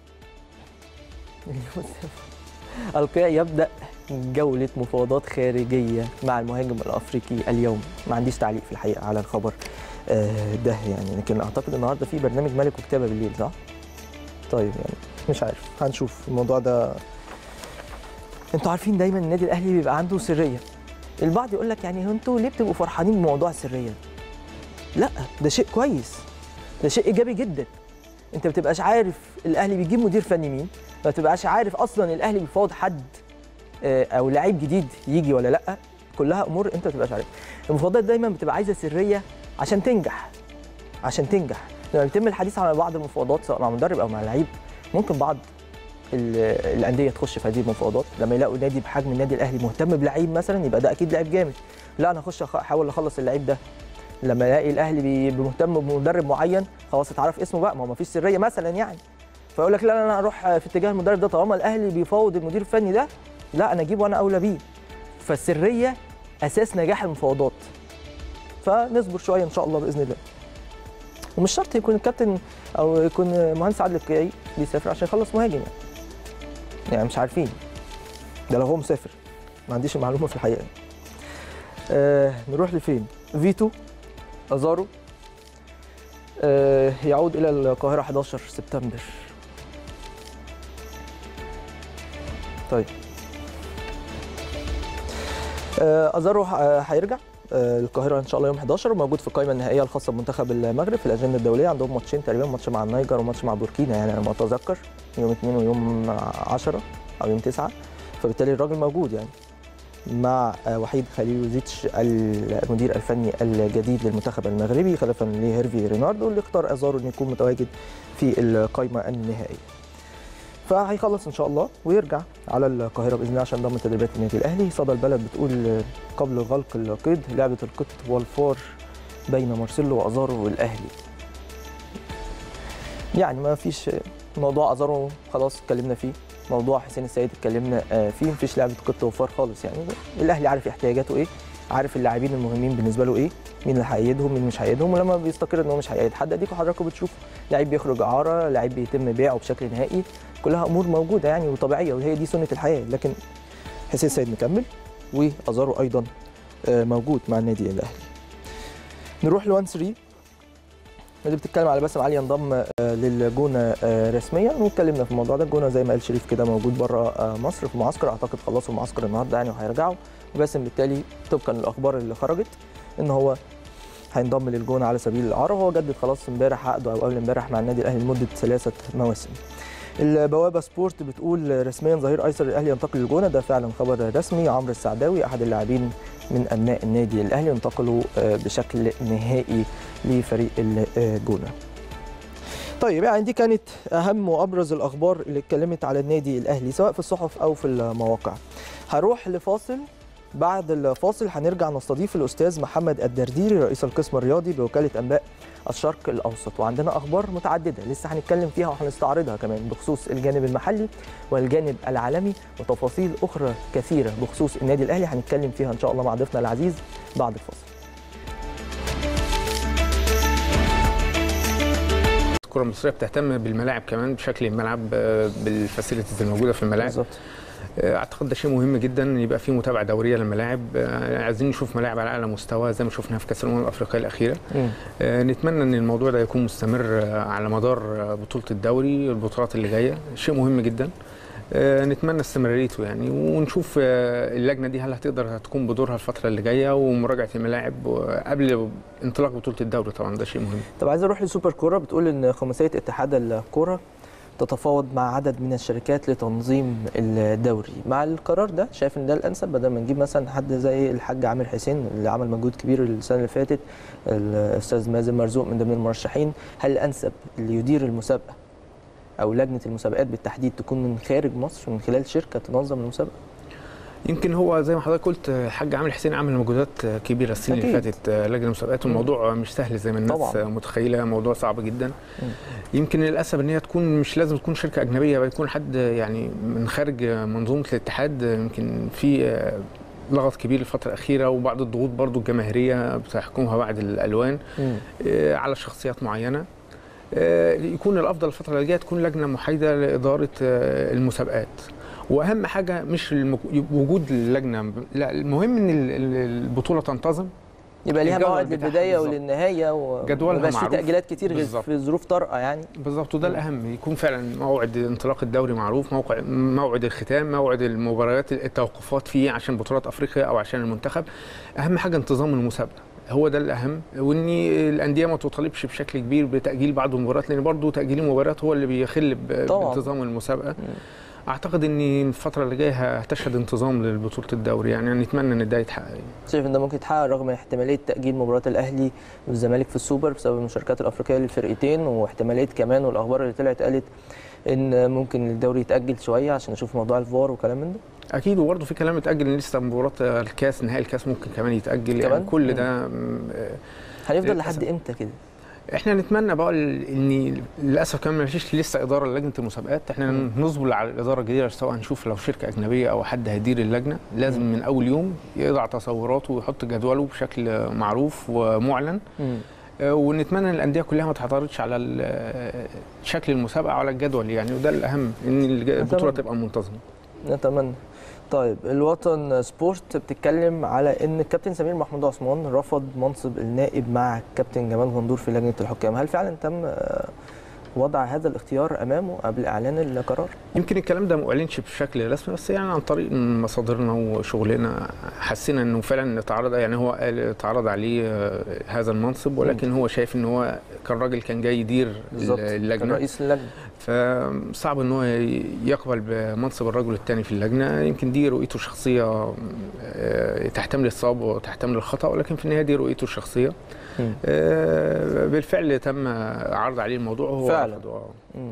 اليوم السابع القيع يبدا جولة مفاوضات خارجية مع المهاجم الأفريقي اليوم ما عنديش تعليق في الحقيقة على الخبر آه، ده يعني لكن أعتقد النهاردة في برنامج ملك وكتابة بالليل صح؟ طيب يعني مش عارف هنشوف الموضوع ده انتوا عارفين دايما النادي الأهلي بيبقى عنده سرية البعض يقول لك يعني هو انتوا ليه بتبقوا فرحانين بموضوع السرية؟ لا ده شيء كويس ده شيء إيجابي جدا انت ما بتبقاش عارف الأهلي بيجيب مدير فني مين ما بتبقاش عارف أصلا الأهلي بيفاوض حد آه، او لعيب جديد يجي ولا لا كلها امور انت ما بتبقاش عارف المفاوضات دايما بتبقى عايزه سريه عشان تنجح عشان تنجح لما يتم الحديث عن بعض المفاوضات سواء مع مدرب او مع لعيب ممكن بعض ال- الانديه تخش في هذه المفاوضات لما يلاقوا نادي بحجم النادي الاهلي مهتم بلعيب مثلا يبقى ده اكيد لعيب جامد لا انا اخش أخ- احاول اخلص اللعيب ده لما الاقي الاهلي بي- مهتم بمدرب معين خلاص اتعرف اسمه بقى ما هو مفيش سريه مثلا يعني فيقول لك لا لا، انا اروح في اتجاه المدرب ده طالما الاهلي بيفاوض المدير الفني ده لا انا اجيبه وانا اولى بيه فالسريه اساس نجاح المفاوضات فنصبر شويه ان شاء الله باذن الله ومش شرط يكون الكابتن او يكون مهندس عادل القيعي بيسافر عشان يخلص مهاجم يعني يعني مش عارفين ده لو هو مسافر ما عنديش المعلومه في الحقيقه آه نروح لفين فيتو ازارو آه يعود الى القاهره 11 سبتمبر طيب آه، ازارو ه- آه، هيرجع آه، القاهره ان شاء الله يوم 11 وموجود في القائمه النهائيه الخاصه بمنتخب المغرب في الاجنده الدوليه عندهم ماتشين تقريبا ماتش مع النيجر وماتش مع بوركينا يعني انا ما اتذكر يوم 2 ويوم 10 او يوم 9 فبالتالي الراجل موجود يعني مع آه، وحيد خليلوزيتش المدير الفني الجديد للمنتخب المغربي خلفا لهيرفي ريناردو اللي اختار ازارو انه يكون متواجد في القائمه النهائيه فهيخلص ان شاء الله ويرجع على القاهره باذن الله عشان ضم تدريبات النادي الاهلي صدى البلد بتقول قبل غلق القيد لعبه القط والفار بين مارسيلو وازارو والاهلي يعني ما فيش موضوع ازارو خلاص اتكلمنا فيه موضوع حسين السيد اتكلمنا آه، فيه مفيش لعبه قط وفار خالص يعني الاهلي عارف احتياجاته ايه عارف اللاعبين المهمين بالنسبه له ايه مين اللي هيأيدهم مين مش هيأيدهم ولما بيستقر ان هو مش هيأيد حد اديكوا حضراتكم بتشوفوا لعيب بيخرج اعاره لعيب بيتم بيعه بشكل نهائي كلها امور موجوده يعني وطبيعيه وهي دي سنه الحياه لكن حسين السيد مكمل وازارو ايضا آه، موجود مع النادي الاهلي نروح ل 1 3 اللي بتتكلم على باسم علي ينضم آه، للجونه آه، رسميا واتكلمنا في الموضوع ده الجونه زي ما قال شريف كده موجود بره آه، مصر في معسكر اعتقد خلصوا المعسكر النهارده يعني وهيرجعوا وباسم بالتالي طبقا للاخبار اللي خرجت ان هو هينضم للجونه على سبيل الاعاره وهو جدد خلاص امبارح عقده او اول امبارح مع النادي الاهلي لمده ثلاثه مواسم البوابه سبورت بتقول رسميا ظهير ايسر الاهلي ينتقل للجونه ده فعلا خبر رسمي عمرو السعداوي احد اللاعبين من ابناء النادي الاهلي ينتقلوا آه، بشكل نهائي لفريق الجونه طيب يعني دي كانت اهم وابرز الاخبار اللي اتكلمت على النادي الاهلي سواء في الصحف او في المواقع هروح لفاصل بعد الفاصل هنرجع نستضيف الاستاذ محمد الدرديري رئيس القسم الرياضي بوكاله انباء الشرق الاوسط وعندنا اخبار متعدده لسه هنتكلم فيها وهنستعرضها كمان بخصوص الجانب المحلي والجانب العالمي وتفاصيل اخرى كثيره بخصوص النادي الاهلي هنتكلم فيها ان شاء الله مع ضيفنا العزيز بعد الفاصل الكره المصريه بتهتم بالملاعب كمان بشكل الملعب آه، بالفاسيلتيز الموجوده في الملاعب بالظبط آه، اعتقد ده شيء مهم جدا ان يبقى في متابعه دوريه للملاعب آه، عايزين نشوف ملاعب على اعلى مستوى زي ما شفنا في كاس الامم الافريقيه الاخيره مم. آه، نتمنى ان الموضوع ده يكون مستمر آه، على مدار آه، بطوله الدوري البطولات اللي جايه شيء مهم جدا آه، نتمنى استمراريته يعني ونشوف آه، اللجنه دي هل هتقدر تكون بدورها الفتره اللي جايه ومراجعه الملاعب آه، قبل انطلاق بطوله الدوري طبعا ده شيء مهم طب عايز اروح لسوبر كوره بتقول ان خماسيه اتحاد الكوره تتفاوض مع عدد من الشركات لتنظيم الدوري مع القرار ده شايف ان ده الانسب بدل ما نجيب مثلا حد زي الحاج عامر حسين اللي عمل مجهود كبير السنه اللي فاتت الاستاذ مازن مرزوق من ضمن المرشحين هل الانسب اللي يدير المسابقه او لجنه المسابقات بالتحديد تكون من خارج مصر من خلال شركه تنظم المسابقه يمكن هو زي ما حضرتك قلت الحاج عامر حسين عمل مجهودات كبيره السنه اللي أكيد. فاتت لجنه المسابقات الموضوع مش سهل زي ما الناس طبعاً. متخيله موضوع صعب جدا مم. يمكن للاسف ان هي تكون مش لازم تكون شركه اجنبيه بل يكون حد يعني من خارج منظومه الاتحاد يمكن في لغط كبير الفتره الاخيره وبعض الضغوط برضو الجماهيريه بتحكمها بعض الالوان مم. آه، على شخصيات معينه آه، يكون الافضل الفتره اللي جايه تكون لجنه محايده لاداره آه، المسابقات واهم حاجه مش المك- وجود اللجنه لا المهم ان ال- ال- البطوله تنتظم يبقى ليها الجدول موعد بتاعها للبدايه بالظبط. وللنهايه و- جدولها ومبقاش في معروف. تاجيلات كتير غير بالظبط. في ظروف طارئه يعني بالظبط وده الاهم يكون فعلا موعد انطلاق الدوري معروف موقع موعد الختام موعد المباريات التوقفات فيه عشان بطولات افريقيا او عشان المنتخب اهم حاجه انتظام المسابقه هو ده الاهم وان الانديه ما تطالبش بشكل كبير بتاجيل بعض المباريات لان برضه تاجيل المباريات هو اللي بيخل ب- طبعاً. بانتظام المسابقه اعتقد ان الفتره اللي جايه هتشهد انتظام لبطوله الدوري يعني نتمنى ان ده يتحقق شايف ان ده ممكن يتحقق رغم احتماليه تاجيل مباراه الاهلي والزمالك في السوبر بسبب المشاركات الافريقيه للفرقتين واحتماليه كمان والاخبار اللي طلعت قالت ان ممكن الدوري يتاجل شويه عشان نشوف موضوع الفار وكلام من ده اكيد وبرضه في كلام اتاجل ان لسه مباراه الكاس نهائي الكاس ممكن كمان يتاجل كمان؟ يعني كل مم. ده م- هنفضل للأسف. لحد امتى كده احنا نتمنى بقى ال- ان للاسف كمان ما فيش لسه اداره لجنه المسابقات احنا مم. نصبر على الاداره الجديده سواء هنشوف لو شركه اجنبيه او حد هيدير اللجنه لازم مم. من اول يوم يضع تصوراته ويحط جدوله بشكل معروف ومعلن مم. آه، ونتمنى ان الانديه كلها ما تعترضش على ال- آه، شكل المسابقه وعلى الجدول يعني وده الاهم ان الج- البطوله أتمنى. تبقى منتظمه نتمنى طيب الوطن سبورت بتتكلم على ان الكابتن سمير محمود عثمان رفض منصب النائب مع الكابتن جمال غندور في لجنه الحكام هل فعلا تم آه، وضع هذا الاختيار امامه قبل اعلان القرار يمكن الكلام ده ما اعلنش بشكل رسمي بس يعني عن طريق مصادرنا وشغلنا حسينا انه فعلا اتعرض يعني هو قال اتعرض عليه آه، هذا المنصب ولكن هو شايف ان هو كان راجل كان جاي يدير بالظبط كان اللجنه رئيس اللجنه فصعب ان هو يقبل بمنصب الرجل الثاني في اللجنه يمكن دي رؤيته الشخصيه آه، تحتمل الصواب وتحتمل الخطا ولكن في النهايه دي رؤيته الشخصيه مم. آه، بالفعل تم عرض عليه الموضوع وهو فعلا. رفضه. آه. مم.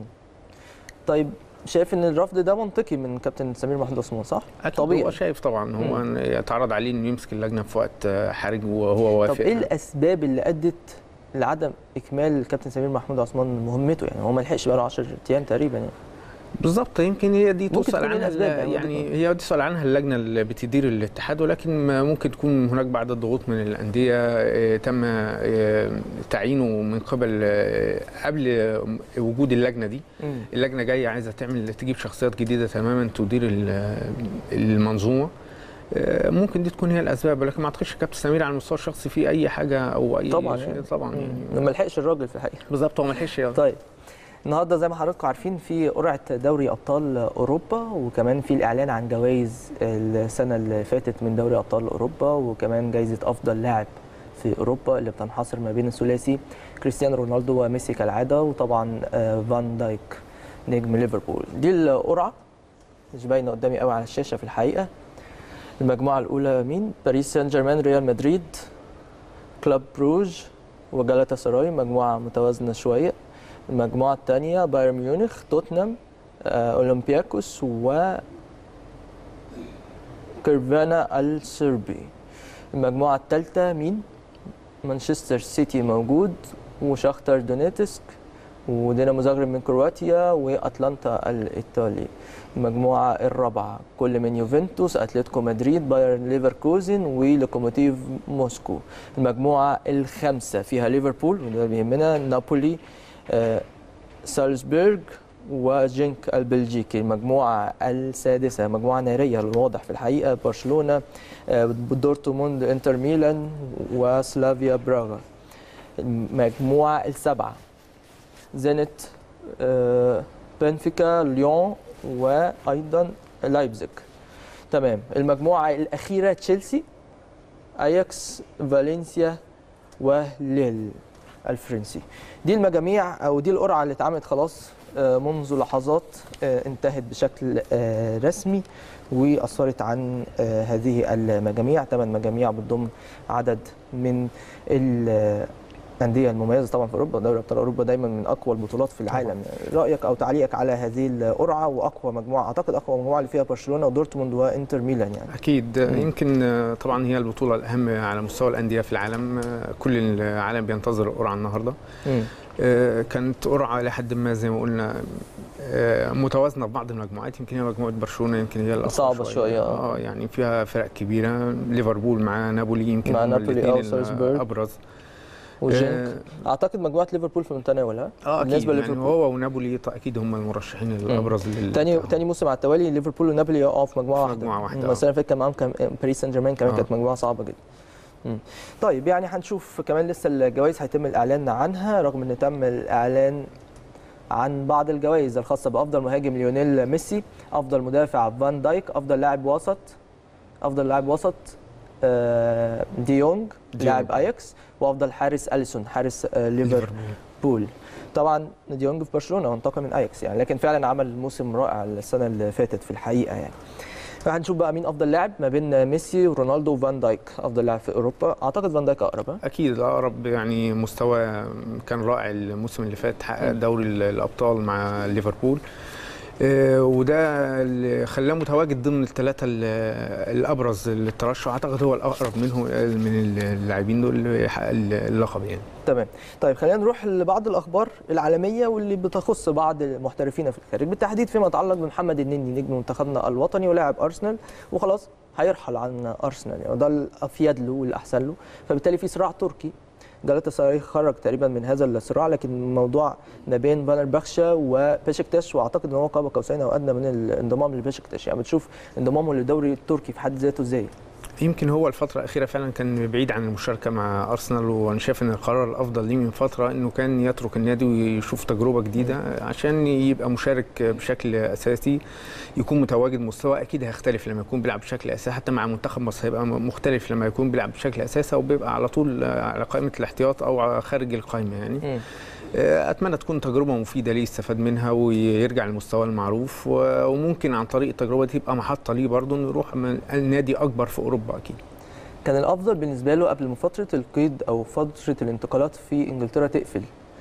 طيب شايف ان الرفض ده منطقي من كابتن سمير محمود عثمان صح؟ أكيد طبيعي. هو شايف طبعا هو مم. إن يتعرض عليه انه يمسك اللجنه في وقت آه، حرج وهو وافق طب ايه الاسباب اللي ادت لعدم اكمال الكابتن سمير محمود عثمان مهمته يعني هو ما لحقش بقاله 10 ايام تقريبا يعني بالظبط يمكن هي دي ممكن تسال تكون إيه عنها الأسباب يعني يعني وجهة هي تسال عنها اللجنه اللي بتدير الاتحاد ولكن ما ممكن تكون هناك بعض الضغوط من الانديه آه، تم آه، تعيينه من قبل آه، قبل وجود اللجنه دي مم. اللجنه جايه عايزه تعمل تجيب شخصيات جديده تماما تدير ال- المنظومه آه، ممكن دي تكون هي الاسباب ولكن ما اعتقدش كابتن سمير على المستوى الشخصي في اي حاجه او اي طبعا شيء يعني. طبعا مم. يعني ما لحقش الراجل في الحقيقه بالظبط هو ما لحقش ياخد. طيب النهارده زي ما حضراتكم عارفين في قرعه دوري ابطال اوروبا وكمان في الاعلان عن جوائز السنه اللي فاتت من دوري ابطال اوروبا وكمان جائزه افضل لاعب في اوروبا اللي بتنحصر ما بين الثلاثي كريستيانو رونالدو وميسي كالعاده وطبعا آه، فان دايك نجم ليفربول دي القرعه مش باينه قدامي قوي على الشاشه في الحقيقه المجموعه الاولى مين باريس سان جيرمان ريال مدريد كلوب بروج وجالاتا سراي مجموعه متوازنه شويه المجموعة الثانية بايرن ميونخ توتنهام آه، أولمبياكوس و كيرفانا السربي المجموعة الثالثة مين؟ مانشستر سيتي موجود وشاختر دونيتسك ودينامو زاغرب من كرواتيا واتلانتا الايطالي المجموعة الرابعة كل من يوفنتوس اتلتيكو مدريد بايرن ليفركوزن ولوكوموتيف موسكو المجموعة الخامسة فيها ليفربول وده بيهمنا نابولي آه، سالزبورغ وجينك البلجيكي المجموعة السادسة مجموعة نارية الواضح في الحقيقة برشلونة آه، دورتموند انتر ميلان وسلافيا براغا المجموعة السبعة زينت آه، بنفيكا ليون وأيضا لايبزيج تمام المجموعة الأخيرة تشيلسي أياكس فالنسيا وليل الفرنسي دي المجاميع او دي القرعه اللي اتعملت خلاص آه، منذ لحظات آه، انتهت بشكل آه، رسمي وأسفرت عن آه، هذه المجاميع ثمان مجاميع بتضم عدد من الأندية المميزة طبعا في أوروبا دوري أبطال أوروبا دايما من أقوى البطولات في العالم رأيك أو تعليقك على هذه القرعة وأقوى مجموعة أعتقد أقوى مجموعة اللي فيها برشلونة ودورتموند وإنتر ميلان يعني اكيد مم. يمكن آه، طبعا هي البطوله الاهم على مستوى الانديه في العالم آه، كل العالم بينتظر القرعه النهارده مم. آه، كانت قرعه لحد ما زي ما قلنا آه، متوازنه في بعض المجموعات يمكن هي مجموعه برشلونه يمكن هي الأقوى صعبة شوية، آه. اه يعني فيها فرق كبيره ليفربول مع نابولي يمكن مع هم نابولي، الاتنين آه، وسالزبورغ. الابرز وجنك اعتقد مجموعه ليفربول في المتناول ها اه اكيد بالنسبه يعني لليفربول هو ونابولي ط- اكيد هم المرشحين الابرز لل تاني تاني موسم على التوالي ليفربول ونابولي اه في مجموعه في واحده مجموعة واحدة، مم، آه. بس انا فاكر كان معاهم كان باريس سان جيرمان كمان آه. كانت مجموعه صعبه جدا مم. طيب يعني هنشوف كمان لسه الجوائز هيتم الاعلان عنها رغم ان تم الاعلان عن بعض الجوائز الخاصه بافضل مهاجم ليونيل ميسي افضل مدافع فان دايك افضل لاعب وسط افضل لاعب وسط آه، ديونج ديونج. لاعب اياكس وافضل حارس اليسون حارس آه، ليفربول بول طبعا ديونج في برشلونه وانتقل من اياكس يعني لكن فعلا عمل موسم رائع السنه اللي فاتت في الحقيقه يعني فهنشوف بقى مين افضل لاعب ما بين ميسي ورونالدو وفان دايك افضل لاعب في اوروبا اعتقد فان دايك اقرب ها؟ اكيد الاقرب يعني مستوى كان رائع الموسم اللي فات حقق مم. دوري ال- الابطال مع ليفربول آه، وده اللي خلاه متواجد ضمن الثلاثه ال- الابرز للترشح اعتقد هو الاقرب منهم من اللاعبين دول اللي يحقق اللقب يعني تمام طيب خلينا نروح لبعض الاخبار العالميه واللي بتخص بعض المحترفين في الخارج بالتحديد فيما يتعلق بمحمد النني نجم منتخبنا الوطني ولاعب ارسنال وخلاص هيرحل عن ارسنال يعني ده الافيد له والاحسن له فبالتالي في صراع تركي جالاتا سراي خرج تقريبا من هذا الصراع لكن الموضوع ما بين فانر بخشا وبيشكتاش واعتقد ان هو قاب قوسين او ادنى من الانضمام لبيشكتاش يعني بتشوف انضمامه للدوري التركي في حد ذاته ازاي يمكن هو الفترة الأخيرة فعلا كان بعيد عن المشاركة مع أرسنال وأنا شايف إن القرار الأفضل ليه من فترة إنه كان يترك النادي ويشوف تجربة جديدة عشان يبقى مشارك بشكل أساسي يكون متواجد مستوى أكيد هيختلف لما يكون بيلعب بشكل أساسي حتى مع منتخب مصر هيبقى مختلف لما يكون بيلعب بشكل أساسي أو بيبقى على طول على قائمة الاحتياط أو خارج القائمة يعني مم. اتمنى تكون تجربه مفيده ليه يستفاد منها ويرجع للمستوى المعروف و- وممكن عن طريق التجربه دي تبقى محطه ليه برضه انه يروح من النادي اكبر في اوروبا اكيد كان الافضل بالنسبه له قبل ما فتره القيد او فتره الانتقالات في انجلترا تقفل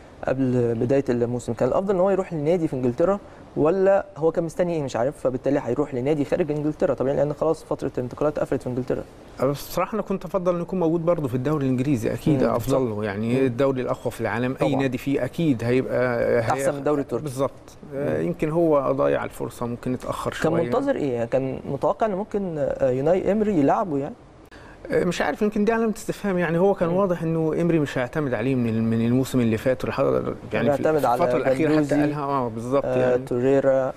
قبل بدايه الموسم كان الافضل ان هو يروح لنادي في انجلترا ولا هو كان مستني ايه مش عارف فبالتالي هيروح لنادي خارج انجلترا طبيعي لان خلاص فتره الانتقالات قفلت في انجلترا بس بصراحه انا كنت افضل انه يكون موجود برضه في الدوري الانجليزي اكيد مم، افضل له مم. يعني الدوري الاقوى في العالم اي طبعاً. نادي فيه اكيد هيبقى احسن من الدوري التركي بالظبط آه، يمكن هو ضيع الفرصه ممكن يتاخر كان شويه منتظر ايه يعني كان متوقع ان ممكن آه، يوناي امري يلعبه يعني آه، مش عارف يمكن دي علامه استفهام يعني هو كان مم. واضح انه امري مش هيعتمد عليه من من الموسم اللي فات والحضر يعني في بيعتمد على الفتره الاخيره حتى جندوزي، قالها اه بالظبط آه يعني توريرا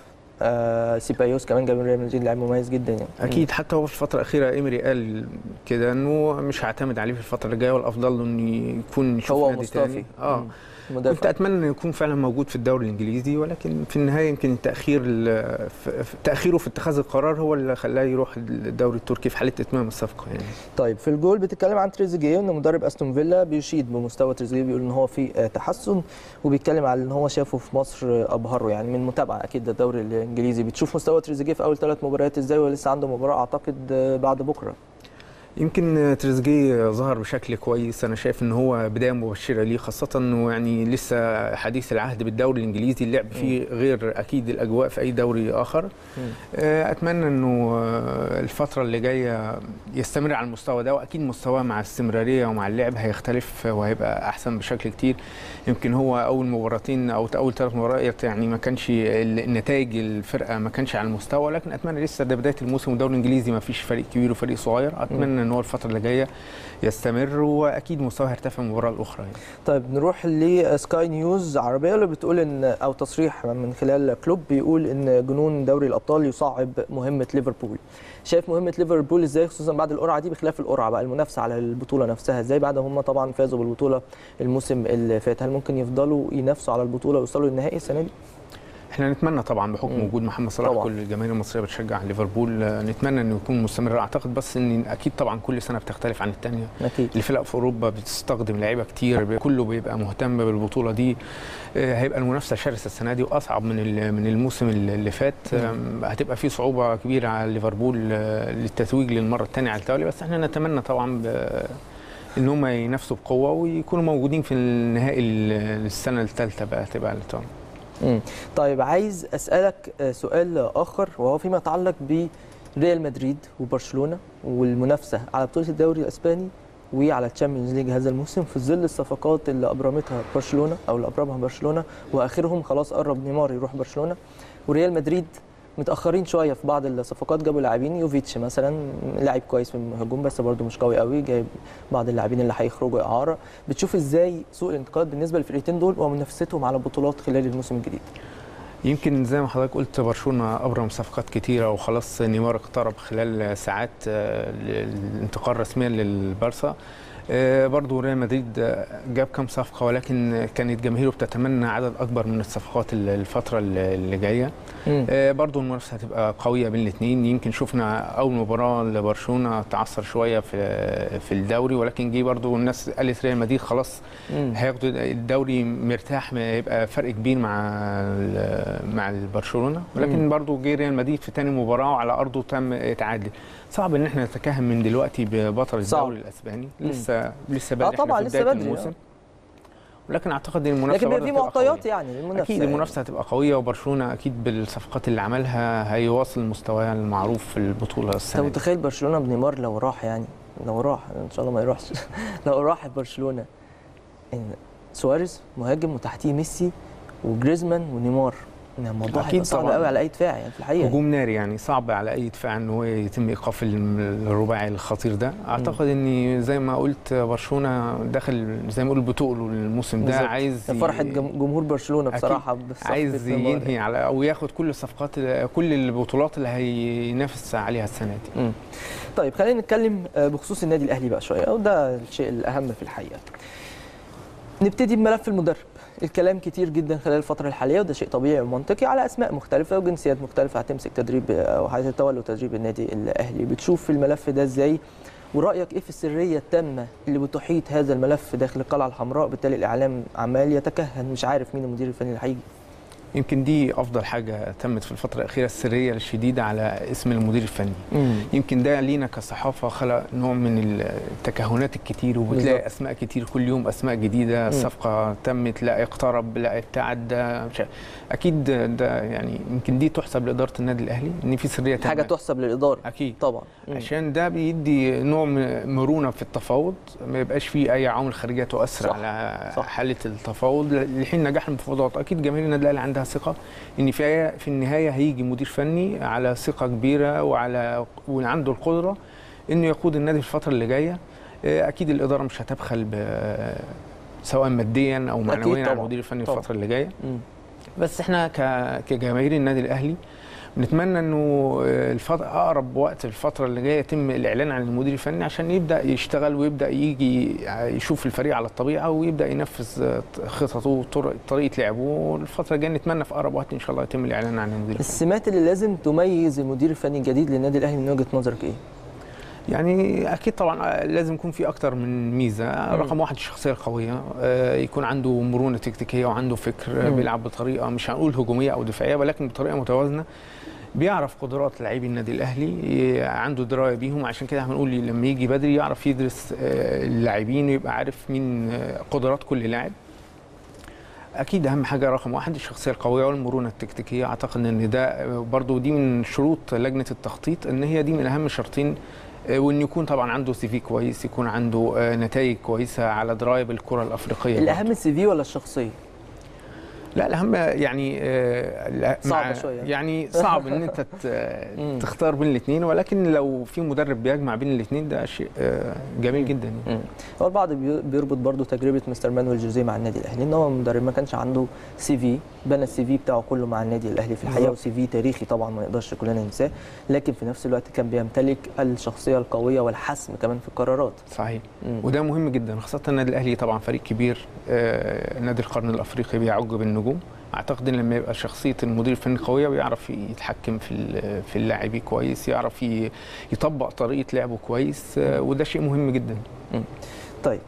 آه سيبايوس كمان جاب من ريال مدريد لاعب مميز جدا يعني اكيد حتى هو في الفتره الاخيره ايمري قال كده انه مش هعتمد عليه في الفتره الجايه والافضل له انه يكون يشوف هو نادي مصطفي تاني اه مم. كنت مدافع اتمنى انه يكون فعلا موجود في الدوري الانجليزي ولكن في النهايه يمكن التاخير ال- في- في- تاخيره في اتخاذ القرار هو اللي خلاه يروح الدوري التركي في حاله اتمام الصفقه يعني طيب في الجول بتتكلم عن تريزيجيه ان مدرب استون فيلا بيشيد بمستوى تريزيجيه بيقول ان هو في آه، تحسن وبيتكلم على ان هو شافه في مصر آه، ابهره يعني من متابعه اكيد ده الدوري الانجليزي بتشوف مستوى تريزيجيه في اول ثلاث مباريات ازاي ولسه عنده مباراه اعتقد آه، بعد بكره يمكن تريزيجيه ظهر بشكل كويس انا شايف ان هو بدايه مبشره ليه خاصه انه يعني لسه حديث العهد بالدوري الانجليزي اللعب فيه غير اكيد الاجواء في اي دوري اخر آه، اتمنى انه آه، الفتره اللي جايه يستمر على المستوى ده واكيد مستواه مع الاستمراريه ومع اللعب هيختلف وهيبقى احسن بشكل كتير يمكن هو اول مباراتين او اول ثلاث مباريات يعني ما كانش النتائج الفرقه ما كانش على المستوى لكن اتمنى لسه ده بدايه الموسم والدوري الانجليزي ما فيش فريق كبير وفريق صغير اتمنى ان هو الفتره اللي جايه يستمر واكيد مستواه هيرتفع من المباراه الاخرى يعني. طيب نروح لسكاي نيوز عربيه اللي بتقول ان او تصريح من خلال كلوب بيقول ان جنون دوري الابطال يصعب مهمه ليفربول شايف مهمه ليفربول ازاي خصوصا بعد القرعه دي بخلاف القرعه بقى المنافسه على البطوله نفسها ازاي بعد هم طبعا فازوا بالبطوله الموسم اللي فات هل ممكن يفضلوا ينافسوا على البطوله ويوصلوا للنهائي السنه دي احنا نتمنى طبعا بحكم مم. وجود محمد صلاح طبعاً. كل الجماهير المصريه بتشجع ليفربول آه، نتمنى انه يكون مستمر اعتقد بس ان اكيد طبعا كل سنه بتختلف عن الثانيه اكيد الفرق في اوروبا بتستخدم لعيبه كتير بي- كله بيبقى مهتم بالبطوله دي آه، هيبقى المنافسه شرسه السنه دي واصعب من ال- من الموسم اللي اللي فات آم، هتبقى في صعوبه كبيره على ليفربول آه، للتتويج للمره الثانيه على التوالي بس احنا نتمنى طبعا ب- ان هم ينافسوا بقوه ويكونوا موجودين في النهائي ال- السنه الثالثه بقى تبقى التوالي. مم. طيب عايز اسالك آه، سؤال اخر وهو فيما يتعلق بريال مدريد وبرشلونه والمنافسه على بطوله الدوري الاسباني وعلى الشامبيونز ليج هذا الموسم في ظل الصفقات اللي ابرمتها برشلونه او اللي ابرمها برشلونه واخرهم خلاص قرب نيمار يروح برشلونه وريال مدريد متاخرين شويه في بعض الصفقات جابوا لاعبين يوفيتش مثلا لاعب كويس في الهجوم بس برده مش قوي قوي جايب بعض اللاعبين اللي هيخرجوا اعاره بتشوف ازاي سوق الانتقالات بالنسبه للفرقتين دول ومنافستهم على بطولات خلال الموسم الجديد يمكن زي ما حضرتك قلت برشلونه ابرم صفقات كتيره وخلاص نيمار اقترب خلال ساعات آه، الانتقال رسميا للبارسا آه، برضو ريال مدريد آه، جاب كام صفقه ولكن كانت جماهيره بتتمنى عدد اكبر من الصفقات ال- الفتره اللي اللي جايه آه، برضو المنافسه هتبقى قويه بين الاثنين يمكن شفنا اول مباراه لبرشلونه تعثر شويه في في الدوري ولكن جه برضو الناس قالت ريال مدريد خلاص مم. هياخدوا الدوري مرتاح ما يبقى فرق كبير مع ال- مع برشلونه ولكن مم. برضو جه ريال مدريد في تاني مباراه وعلى ارضه تم تعادل صعب ان احنا نتكهن من دلوقتي ببطل صعب. الدوري الاسباني مم. لسه لسه آه بدري احنا طبعاً في لسه بدايه بدري، آه. الموسم ولكن اعتقد ان المنافسه لكن بيبقى برضه في هتبقى قوية. معطيات يعني للمنافسه اكيد يعني. المنافسه هتبقى قويه وبرشلونه اكيد بالصفقات اللي عملها هيواصل مستواه المعروف في البطوله انت السنه دي. متخيل برشلونه بنيمار لو راح يعني لو راح ان شاء الله ما يروحش لو راح برشلونه ان سواريز مهاجم وتحتيه ميسي وجريزمان ونيمار يعني الموضوع أكيد هيبقى صعب طبعاً. قوي على اي دفاع يعني في الحقيقه هجوم ناري يعني صعب على اي دفاع ان هو يتم ايقاف الم- الرباعي الخطير ده اعتقد ان زي ما قلت برشلونه داخل زي ما اقول بتقله الموسم ده بالظبط. عايز ي- فرحه جم- جمهور برشلونه أكيد. بصراحه بصفقة عايز نيمار. ينهي على او ياخد كل الصفقات كل البطولات اللي هينافس عليها السنه دي مم. طيب خلينا نتكلم آه، بخصوص النادي الاهلي بقى شويه وده الشيء الاهم في الحقيقه نبتدي بملف المدرب الكلام كتير جدا خلال الفتره الحاليه وده شيء طبيعي ومنطقي على اسماء مختلفه وجنسيات مختلفه هتمسك تدريب او هتتولى تدريب النادي الاهلي بتشوف الملف ده ازاي ورايك ايه في السريه التامه اللي بتحيط هذا الملف داخل القلعه الحمراء بالتالي الاعلام عمال يتكهن مش عارف مين المدير الفني اللي هيجي يمكن دي افضل حاجه تمت في الفتره الاخيره السريه الشديده على اسم المدير الفني يمكن ده لينا كصحافه خلق نوع من التكهنات الكتير وبتلاقي بالظبط. اسماء كتير كل يوم اسماء جديده الصفقه تمت لا اقترب لا ابتعد ده مش اكيد ده يعني يمكن دي تحسب لاداره النادي الاهلي ان في سريه حاجه تامة. تحسب للاداره اكيد طبعا مم. عشان ده بيدي نوع من مرونه في التفاوض ما يبقاش فيه اي عوامل خارجيه تؤثر صح، على صح. حاله التفاوض لحين نجاح المفاوضات اكيد جماهير النادي الاهلي عندها ثقه ان في في النهايه هيجي مدير فني على ثقه كبيره وعلى وعنده القدره انه يقود النادي في الفتره اللي جايه آه، اكيد الاداره مش هتبخل ب- سواء ماديا او معنويا على طبعاً، المدير الفني طبعاً. الفتره اللي جايه مم. بس احنا ك- كجماهير النادي الاهلي نتمنى انه الفترة اقرب وقت الفتره اللي جايه يتم الاعلان عن المدير الفني عشان يبدا يشتغل ويبدا يجي يشوف الفريق على الطبيعه ويبدا ينفذ خططه وطرق طريقه لعبه والفتره الجايه نتمنى في اقرب وقت ان شاء الله يتم الاعلان عن المدير الفني السمات اللي لازم تميز المدير الفني الجديد للنادي الاهلي من وجهه نظرك ايه؟ يعني اكيد طبعا لازم يكون في اكتر من ميزه رقم واحد الشخصيه القويه آه، يكون عنده مرونه تكتيكيه وعنده فكر آه، مم. بيلعب بطريقه مش هنقول هجوميه او دفاعيه ولكن بطريقه متوازنه بيعرف قدرات لاعبي النادي الاهلي ي- عنده درايه بيهم عشان كده هنقول لما يجي بدري يعرف يدرس آه، اللاعبين ويبقى عارف مين آه، قدرات كل لاعب اكيد اهم حاجه رقم واحد الشخصيه القويه والمرونه التكتيكيه اعتقد ان ده برضو دي من شروط لجنه التخطيط ان هي دي من اهم شرطين آه، وان يكون طبعا عنده سي في كويس يكون عنده آه، نتائج كويسه على درايه بالكره الافريقيه الاهم السي في ولا الشخصيه؟ لا الاهم يعني آه، لا- صعبة مع- شوية. يعني صعب ان انت ت- مم. تختار بين الاثنين ولكن لو في مدرب بيجمع بين الاثنين ده شيء آه، جميل جدا يعني. هو البعض بي- بيربط برضو تجربه مستر مانويل جوزيه مع النادي الاهلي ان هو مدرب ما كانش عنده سي في بنى السي في بتاعه كله مع النادي الاهلي في الحقيقه بالظبط. وسي في تاريخي طبعا ما نقدرش كلنا ننساه لكن في نفس الوقت كان بيمتلك الشخصيه القويه والحسم كمان في القرارات صحيح مم. وده مهم جدا خاصه النادي الاهلي طبعا فريق كبير آه، نادي القرن الافريقي بيعج بالنجوم اعتقد ان لما يبقى شخصيه المدير الفني قويه بيعرف يتحكم في ال- في اللاعبين كويس يعرف ي- يطبق طريقه لعبه كويس آه، وده شيء مهم جدا طيب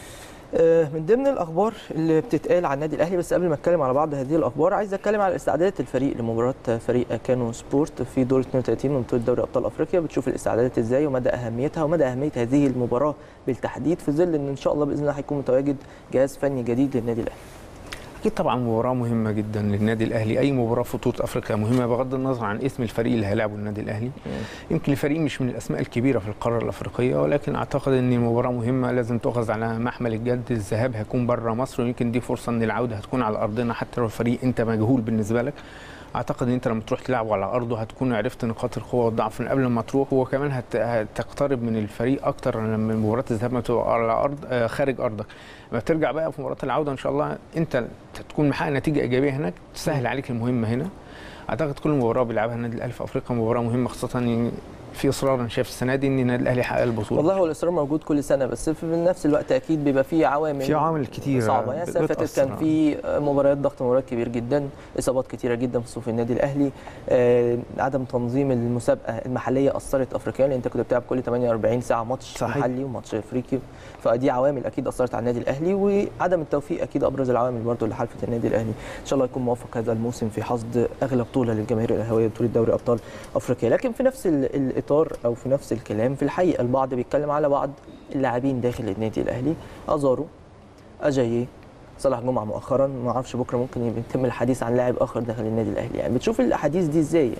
آه، من ضمن الاخبار اللي بتتقال عن النادي الاهلي بس قبل ما اتكلم على بعض هذه الاخبار عايز اتكلم على استعدادات الفريق لمباراه فريق كانو سبورت في دور 32 من بطوله دوري ابطال افريقيا بتشوف الاستعدادات ازاي ومدى اهميتها ومدى اهميه هذه المباراه بالتحديد في ظل ان ان شاء الله باذن الله هيكون متواجد جهاز فني جديد للنادي الاهلي اكيد طبعا مباراه مهمه جدا للنادي الاهلي اي مباراه في بطوله افريقيا مهمه بغض النظر عن اسم الفريق اللي هيلاعبه النادي الاهلي يمكن الفريق مش من الاسماء الكبيره في القاره الافريقيه ولكن اعتقد ان المباراه مهمه لازم تؤخذ على محمل الجد الذهاب هيكون بره مصر ويمكن دي فرصه ان العوده هتكون على ارضنا حتى لو الفريق انت مجهول بالنسبه لك اعتقد ان انت لما تروح تلعبه على ارضه هتكون عرفت نقاط القوه والضعف من قبل ما تروح وكمان هت... هتقترب من الفريق اكتر من مباراه الذهاب ما تبقى على ارض آه، خارج ارضك لما ترجع بقى في مباراه العوده ان شاء الله انت تكون محقق نتيجه ايجابيه هناك تسهل عليك المهمه هنا اعتقد كل مباراه بيلعبها النادي الاهلي في افريقيا مباراه مهمه خاصه ان في اصرار انا شايف السنه دي ان النادي الاهلي يحقق البطوله والله هو الاصرار موجود كل سنه بس في نفس الوقت اكيد بيبقى فيه عوامل في عوامل كتير صعبه يعني السنه اللي فاتت بتأثر كان في مباريات ضغط مباريات كبير جدا اصابات كتيره جدا في صفوف النادي الاهلي آه، عدم تنظيم المسابقه المحليه اثرت افريقيا لان انت كنت بتلعب كل 48 ساعه ماتش صحيح. محلي وماتش افريقي فدي عوامل اكيد اثرت على النادي الاهلي وعدم التوفيق اكيد ابرز العوامل برضه اللي حالفت النادي الاهلي ان شاء الله يكون موفق هذا الموسم في حصد اغلى بطوله للجماهير الاهلاويه بطوله دوري ابطال افريقيا لكن في نفس ال- الاطار او في نفس الكلام في الحقيقه البعض بيتكلم على بعض اللاعبين داخل النادي الاهلي ازارو اجاييه صلاح جمعه مؤخرا ما اعرفش بكره ممكن يتم الحديث عن لاعب اخر داخل النادي الاهلي يعني بتشوف الاحاديث دي ازاي يعني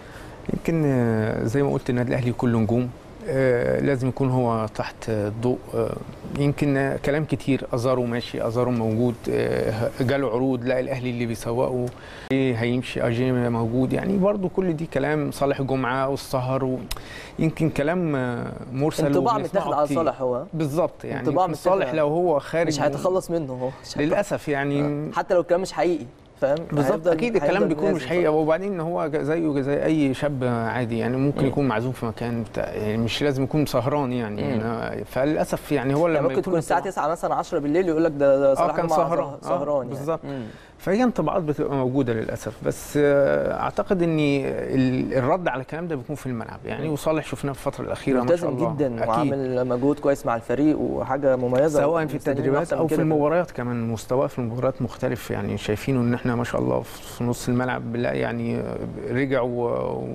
يمكن آه، زي ما قلت النادي الاهلي كله نجوم آه، لازم يكون هو تحت الضوء آه، يمكن آه، كلام كتير ازارو ماشي ازارو موجود آه، جاله عروض لا الاهلي اللي بيسوقه إيه هيمشي اجي موجود يعني برضو كل دي كلام صالح جمعه والسهر و... يمكن كلام آه، مرسل انطباع وبنسمعه متاخد على كتير. صالح هو بالظبط يعني انطباع يمكن متاخد صالح على- لو هو خارج مش هيتخلص منه هو مش هيتخلص. للاسف يعني حتى لو الكلام مش حقيقي فاهم بالظبط هيفضل- اكيد الكلام هيفضل بيكون مش لازم حقيقي وبعدين هو ج- زيه زي اي شاب عادي يعني ممكن مم. يكون معزوم في مكان بتاع يعني مش لازم يكون سهران يعني مم. أنا- فللاسف يعني هو لما يعني ممكن يكون تكون الساعه طبعاً- 9 مثلا 10 بالليل يقول لك ده ده صلاح كان جمعة سهران. آه، سهران يعني. بالظبط. مم. فهي انطباعات بتبقى موجوده للاسف بس آه، اعتقد ان ال- الرد على الكلام ده بيكون في الملعب يعني مم. وصالح شفناه في الفتره الاخيره ما شاء ملتزم الله جدا أكيد. وعامل مجهود كويس مع الفريق وحاجه مميزه سواء في مستنيين التدريبات أحسن من او في كده. المباريات كمان مستواه في المباريات مختلف يعني شايفينه ان احنا ما شاء الله في نص الملعب لا يعني رجع و-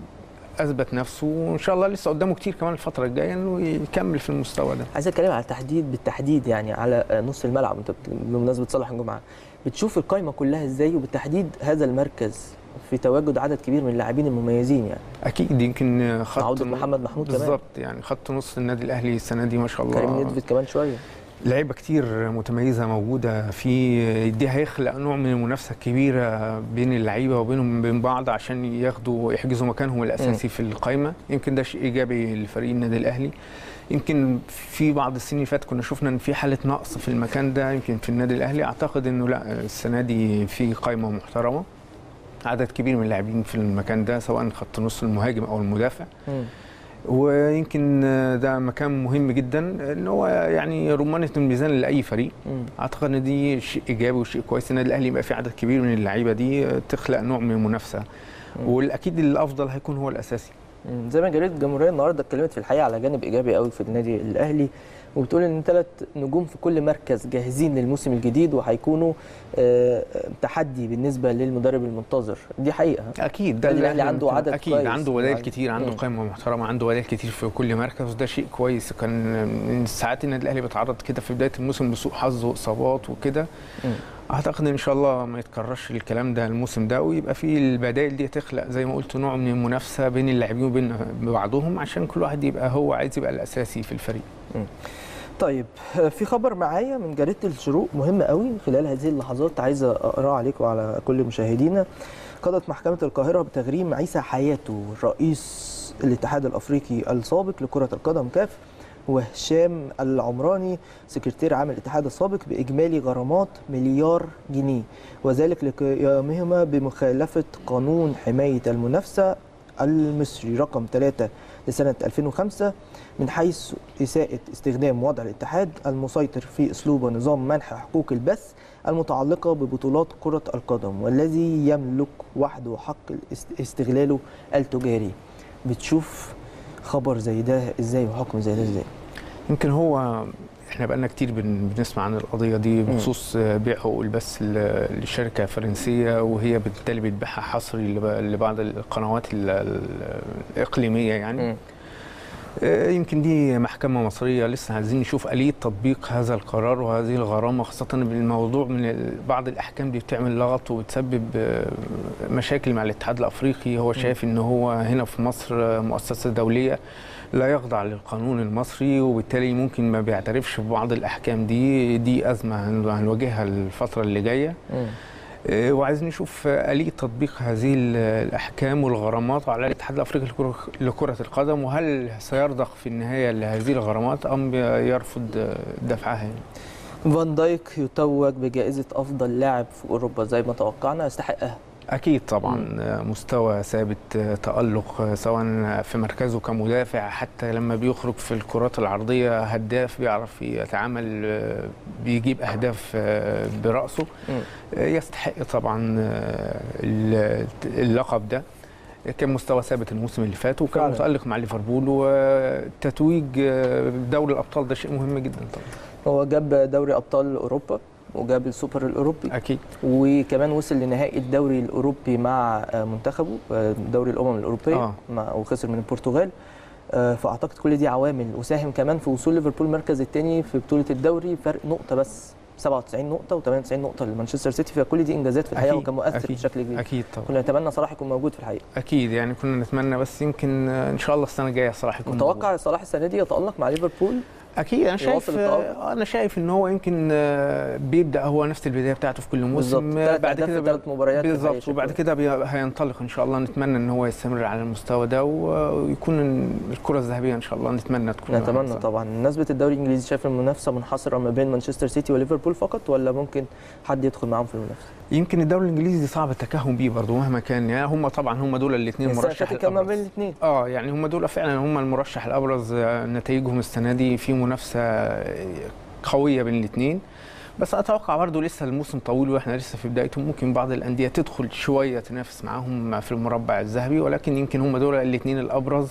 واثبت نفسه وان شاء الله لسه قدامه كتير كمان الفتره الجايه انه يكمل في المستوى ده عايز اتكلم على التحديد بالتحديد يعني على نص الملعب انت بت- بمناسبه صالح الجمعه بتشوف القائمه كلها ازاي وبالتحديد هذا المركز في تواجد عدد كبير من اللاعبين المميزين يعني اكيد يمكن خط عودة محمد محمود كمان. بالظبط يعني خط نص النادي الاهلي السنه دي ما شاء الله كريم ندفد كمان شويه لعيبه كتير متميزه موجوده في دي هيخلق نوع من المنافسه الكبيره بين اللعيبه وبينهم بين بعض عشان ياخدوا يحجزوا مكانهم الاساسي في القائمه يمكن ده شيء ايجابي لفريق النادي الاهلي يمكن في بعض السنين اللي فاتت كنا شفنا ان في حاله نقص في المكان ده يمكن في النادي الاهلي اعتقد انه لا السنه دي في قائمه محترمه عدد كبير من اللاعبين في المكان ده سواء خط نص المهاجم او المدافع مم. ويمكن ده مكان مهم جدا ان هو يعني رمانه الميزان لاي فريق مم. اعتقد ان دي شيء ايجابي وشيء كويس ان الاهلي يبقى في عدد كبير من اللعيبه دي تخلق نوع من المنافسه والاكيد الافضل هيكون هو الاساسي مم. زي ما جريده الجمهوريه النهارده اتكلمت في الحقيقه على جانب ايجابي قوي في النادي الاهلي وبتقول ان ثلاث نجوم في كل مركز جاهزين للموسم الجديد وهيكونوا آه، تحدي بالنسبه للمدرب المنتظر دي حقيقه اكيد ده النادي الأهلي الأهلي عنده ممكن- عدد اكيد كويس عنده بدائل يعني. كتير عنده مم. قائمه محترمه عنده بدائل كتير في كل مركز وده شيء كويس كان من ساعات النادي الاهلي بيتعرض كده في بدايه الموسم لسوء حظ واصابات وكده مم. اعتقد ان شاء الله ما يتكررش الكلام ده الموسم ده ويبقى في البدائل دي تخلق زي ما قلت نوع من المنافسه بين اللاعبين وبين بعضهم عشان كل واحد يبقى هو عايز يبقى الاساسي في الفريق طيب آه، في خبر معايا من جريده الشروق مهم قوي خلال هذه اللحظات عايز اقراه عليكم وعلى كل مشاهدينا قضت محكمه القاهره بتغريم عيسى حياته رئيس الاتحاد الافريقي السابق لكره القدم كاف وهشام العمراني سكرتير عام الاتحاد السابق باجمالي غرامات مليار جنيه وذلك لقيامهما بمخالفه قانون حمايه المنافسه المصري رقم 3 لسنة 2005 من حيث إساءة استخدام وضع الاتحاد المسيطر في أسلوب ونظام منح حقوق البث المتعلقة ببطولات كرة القدم والذي يملك وحده حق الاست- استغلاله التجاري بتشوف خبر زي ده ازاي وحكم زي ده ازاي يمكن هو احنا بقالنا كتير بن- بنسمع عن القضيه دي بخصوص بيع حقوق البث ل- لشركه فرنسيه وهي بالتالي بتبيعها حصري لب- لبعض القنوات ال- ال- الاقليميه يعني مم. آه، يمكن دي محكمة مصرية لسه عايزين نشوف آلية تطبيق هذا القرار وهذه الغرامة خاصة بالموضوع من ال- بعض الأحكام دي بتعمل لغط وبتسبب آه، مشاكل مع الاتحاد الأفريقي هو شايف إن هو هنا في مصر آه، مؤسسة دولية لا يخضع للقانون المصري وبالتالي ممكن ما بيعترفش ببعض الأحكام دي دي أزمة هن- هنواجهها الفترة اللي جاية مم. آه، وعايزين نشوف آه، آلية تطبيق هذه ال- الأحكام والغرامات على الاتحاد الأفريقي لكرة- لكرة القدم وهل سيرضخ في النهاية لهذه الغرامات أم يرفض آه، دفعها يعني. فان دايك يتوج بجائزة أفضل لاعب في أوروبا زي ما توقعنا يستحقها أكيد طبعا آه، مستوى ثابت آه، تألق آه، سواء في مركزه كمدافع حتى لما بيخرج في الكرات العرضية هداف بيعرف يتعامل آه، بيجيب أهداف آه، برأسه مم. آه، يستحق طبعا آه، ال- اللقب ده كان مستوى ثابت الموسم اللي فات وكان فعلا. متألق مع ليفربول والتتويج آه، دوري الأبطال ده شيء مهم جدا طبعا هو جاب دوري أبطال أوروبا وجاب السوبر الأوروبي أكيد وكمان وصل لنهائي الدوري الأوروبي مع آه، منتخبه آه، دوري الأمم الأوروبية آه. مع وخسر من البرتغال آه، فأعتقد كل دي عوامل وساهم كمان في وصول ليفربول المركز الثاني في بطولة الدوري فرق نقطة بس 97 نقطة و98 نقطة لمانشستر سيتي فكل دي إنجازات في الحقيقة أكيد، وكان مؤثر أكيد، بشكل كبير أكيد طبعا كنا نتمنى صلاح يكون موجود في الحقيقة أكيد يعني كنا نتمنى بس يمكن آه، إن شاء الله السنة الجاية صراحة يكون موجود. متوقع صلاح السنة دي يتألق مع ليفربول اكيد انا شايف يواصل التألق؟ آه، انا شايف ان هو يمكن آه، بيبدا هو نفس البدايه بتاعته في كل موسم بالظبط آه، ثلاث بعد أهداف كده في ثلاث مباريات في الحقيقة بالظبط شيء وبعد كويس. كده بي- هينطلق ان شاء الله نتمنى ان هو يستمر على المستوى ده و- ويكون الكره الذهبيه ان شاء الله نتمنى تكون معاه. نتمنى طبعا بمناسبه الدوري الانجليزي شايف المنافسه منحصره ما بين مانشستر سيتي وليفربول فقط ولا ممكن حد يدخل معاهم في المنافسه يمكن الدوري الانجليزي صعب التكهن بيه برضه مهما كان يعني هم طبعا هم دول الاثنين السنه اللي مرشح فاتت كان ما بين الابرز الاثنين اه يعني هم دول فعلا هم المرشح الابرز آه، نتائجهم السنه دي في منافسه آه، قويه بين الاثنين بس اتوقع برضه لسه الموسم طويل واحنا لسه في بدايته ممكن بعض الانديه تدخل شويه تنافس معاهم في المربع الذهبي ولكن يمكن هم دول الاثنين الابرز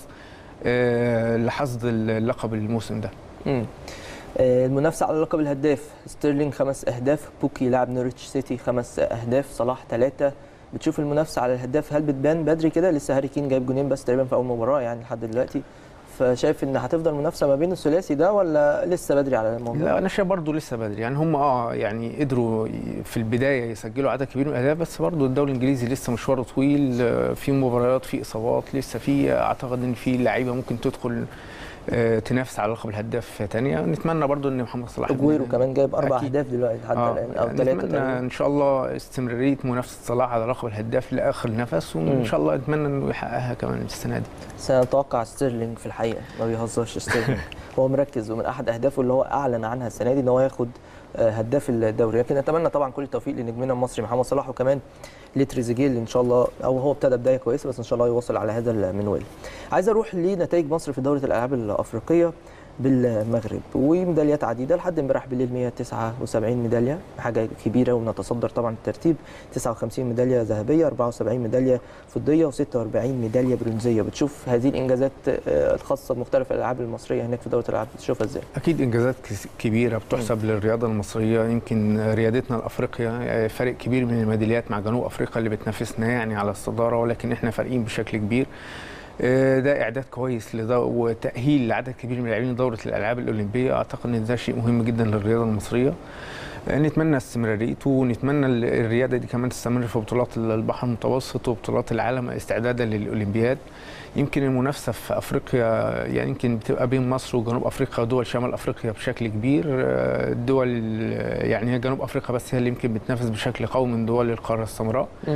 آه، لحصد اللقب الموسم ده مم. آه، المنافسه على لقب الهداف ستيرلينج خمس اهداف بوكي لاعب نوريتش سيتي خمس اهداف صلاح ثلاثه بتشوف المنافسه على الهداف هل بتبان بدري كده لسه هاري كين جايب جونين بس تقريبا في اول مباراه يعني لحد دلوقتي فشايف ان هتفضل منافسه ما بين الثلاثي ده ولا لسه بدري على الموضوع لا انا شايف برضه لسه بدري يعني هم اه يعني قدروا ي- في البدايه يسجلوا عدد كبير من الاهداف بس برضه الدوري الانجليزي لسه مشواره طويل آه، في مباريات في اصابات لسه في اعتقد ان في لعيبه ممكن تدخل آه، تنافس على لقب الهداف ثانيه نتمنى برضه ان محمد صلاح اجويرو كمان جايب اربع أكيد. اهداف دلوقتي لحد آه، الان او ثلاثه نتمنى تقريبا ان شاء الله استمراريه منافسه صلاح على لقب الهداف لاخر نفس وان مم. شاء الله نتمنى انه يحققها كمان السنه دي سنتوقع ستيرلينج في الحقيقه ما بيهزرش ستيرلينج هو مركز ومن احد اهدافه اللي هو اعلن عنها السنه دي ان هو ياخد آه، هداف الدوري لكن نتمنى طبعا كل التوفيق لنجمنا المصري محمد صلاح وكمان لتريزيجيه اللي ان شاء الله او هو ابتدى بدايه كويسه بس ان شاء الله يواصل على هذا المنوال. عايز اروح لنتائج مصر في دوره الالعاب الافريقيه بالمغرب وميداليات عديده لحد امبارح بالليل 179 ميداليه حاجه كبيره ونتصدر طبعا الترتيب 59 ميداليه ذهبيه 74 ميداليه فضيه و46 ميداليه برونزيه بتشوف هذه الانجازات آه، الخاصه بمختلف الالعاب المصريه هناك في دوره الالعاب بتشوفها ازاي؟ اكيد انجازات كس- كبيره بتحسب للرياضه المصريه يمكن ريادتنا لافريقيا آه، فرق كبير من الميداليات مع جنوب افريقيا اللي بتنافسنا يعني على الصداره ولكن احنا فارقين بشكل كبير آه، ده اعداد كويس لده وتاهيل لعدد كبير من اللاعبين لدوره الالعاب الاولمبيه اعتقد ان ده شيء مهم جدا للرياضه المصريه آه، نتمنى استمراريته ونتمنى ال- الرياده دي كمان تستمر في بطولات البحر المتوسط وبطولات العالم استعدادا للاولمبياد يمكن المنافسه في افريقيا يعني يمكن بتبقى بين مصر وجنوب افريقيا ودول شمال افريقيا بشكل كبير آه، الدول يعني هي جنوب افريقيا بس هي اللي يمكن بتنافس بشكل قوي من دول القاره السمراء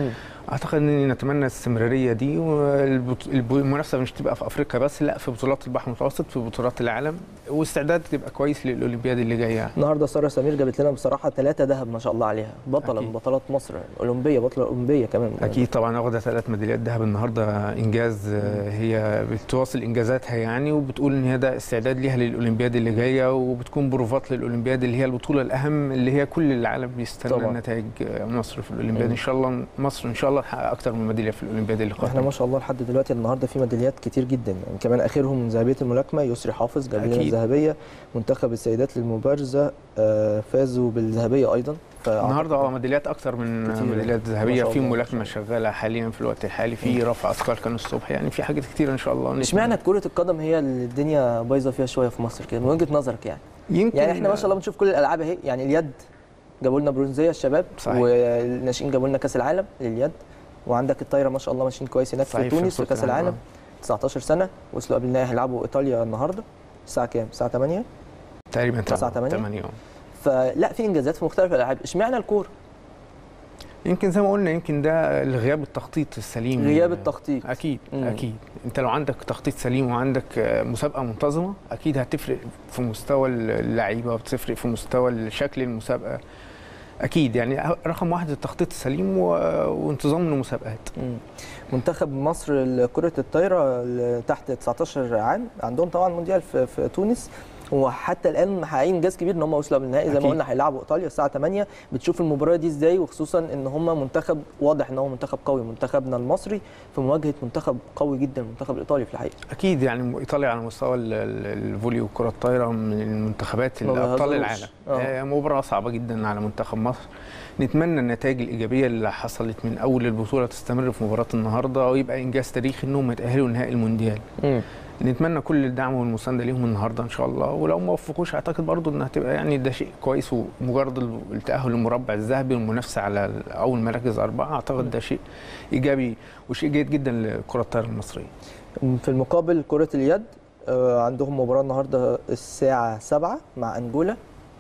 اعتقد ان نتمنى الاستمراريه دي والمنافسه مش تبقى في افريقيا بس لا في بطولات البحر المتوسط في بطولات العالم واستعداد تبقى كويس للاولمبياد اللي جايه النهارده ساره سمير جابت لنا بصراحه ثلاثه ذهب ما شاء الله عليها بطله من أكيد. بطلات مصر اولمبيه بطله اولمبيه كمان اكيد طبعا واخده ثلاث ميداليات ذهب النهارده انجاز آه، هي بتواصل انجازاتها يعني وبتقول ان هي ده استعداد ليها للاولمبياد اللي جايه وبتكون بروفات للاولمبياد اللي هي البطوله الاهم اللي هي كل العالم بيستنى طبعاً. نتائج آه، مصر في الاولمبياد مم. ان شاء الله مصر ان شاء الله تحقق اكتر من ميداليه في الاولمبياد اللي احنا قادمه ما شاء الله لحد دلوقتي النهارده في ميداليات كتير جدا يعني كمان اخرهم ذهبيه الملاكمه يسري حافظ جاب لنا أكيد. الذهبيه منتخب السيدات للمبارزه آه، فازوا بالذهبيه ايضا فأعتقد- النهارده اه ميداليات اكتر من كتير. ميداليات ما ذهبيه شاء في الله، ما ملاكمه شاء شغاله حاليا في الوقت الحالي في رفع اثقال كان الصبح يعني في حاجات كتير ان شاء الله اشمعنى كره القدم هي اللي الدنيا بايظه فيها شويه في مصر كده من وجهه نظرك يعني يمكن يعني احنا ما شاء الله بنشوف كل الالعاب اهي يعني اليد جابوا لنا برونزيه الشباب صحيح. والناشئين جابوا لنا كاس العالم لليد وعندك الطايره ما شاء الله ماشيين كويس هناك في صحيح، في تونس في بطولة كاس العالم، العالم 19 سنه وصلوا قبل النهائي هيلعبوا ايطاليا النهارده الساعه كام؟ الساعه 8 تقريبا تسعة، تمانية؟ 8 فلا في انجازات في مختلف الالعاب اشمعنى الكوره؟ يمكن زي ما قلنا يمكن ده غياب التخطيط السليم غياب التخطيط اكيد مم. اكيد انت لو عندك تخطيط سليم وعندك آه، مسابقه منتظمه اكيد هتفرق في مستوى اللعيبه وبتفرق في مستوى شكل المسابقه اكيد يعني رقم واحد التخطيط السليم و... وانتظام المسابقات مم. منتخب مصر لكرة الطايرة ل- تحت 19 عام عندهم طبعا مونديال في, في تونس وحتى الان محققين انجاز كبير ان هم وصلوا بالنهائي زي ما أكيد. قلنا هيلعبوا ايطاليا الساعه 8 بتشوف المباراه دي ازاي وخصوصا ان هم منتخب واضح ان هو منتخب قوي منتخبنا المصري في مواجهه منتخب قوي جدا المنتخب الايطالي في الحقيقه اكيد يعني ايطاليا على مستوى ال- ال- الفولي والكره الطايره من المنتخبات ما الابطال بيهزروش. العالم آه. آه، مباراه صعبه جدا على منتخب مصر نتمنى النتائج الايجابيه اللي حصلت من اول البطوله تستمر في مباراه النهارده ويبقى انجاز تاريخي انهم يتاهلوا نهائي المونديال نتمنى كل الدعم والمسانده ليهم النهارده ان شاء الله ولو ما وفقوش اعتقد برضو انها تبقى يعني ده شيء كويس ومجرد التاهل للمربع الذهبي والمنافسه على اول مراكز اربعه اعتقد ده شيء ايجابي وشيء جيد جدا لكره الطايره المصريه في المقابل كرة اليد آه، عندهم مباراة النهاردة الساعة 7 مع أنجولا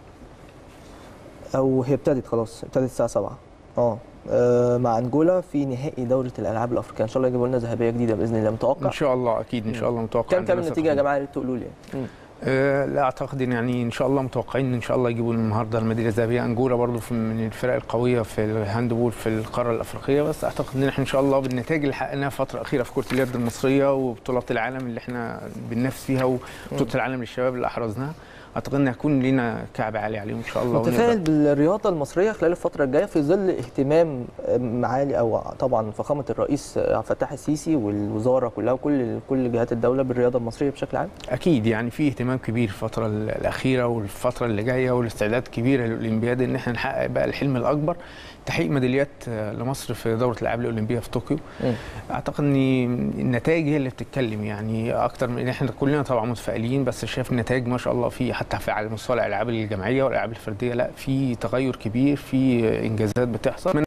أو هي ابتدت خلاص ابتدت الساعة 7 اه آه، مع أنجولا في نهائي دورة الألعاب الأفريقية إن شاء الله يجيبوا لنا ذهبية جديدة بإذن الله متوقع ان شاء الله اكيد ان شاء الله متوقع كام كام عندنا النتيجة يا ثقة. جماعة يا ريت تقولوا لي يعني. أه لا اعتقد إن يعني ان شاء الله متوقعين ان شاء الله يجيبوا النهارده الميداليه الذهبيه انجولا برضو في من الفرق القويه في الهاندبول في القاره الافريقيه بس اعتقد ان احنا ان شاء الله بالنتائج اللي حققناها الفتره الاخيره في كره اليد المصريه وبطولات العالم اللي احنا بننافس فيها وبطوله العالم للشباب اللي احرزناها اعتقد ان هيكون لينا كعب عالي عليهم ان شاء الله متفائل ونقدر- بالرياضة المصرية خلال الفترة الجاية في ظل اهتمام معالي أو طبعا فخامة الرئيس عبد الفتاح السيسي والوزارة كلها وكل كل جهات الدولة بالرياضة المصرية بشكل عام اكيد يعني في اهتمام كبير الفتره الاخيره والفتره اللي جايه والاستعداد كبير للاولمبياد ان احنا نحقق بقى الحلم الاكبر تحقيق ميداليات آه، لمصر في دوره الالعاب الاولمبيه في طوكيو مم. اعتقد ان النتائج هي اللي بتتكلم يعني اكتر من احنا كلنا طبعا متفائلين بس شايف النتائج ما شاء الله في حتى في على مستوى الالعاب الجماعيه والالعاب الفرديه لا في تغير كبير في انجازات بتحصل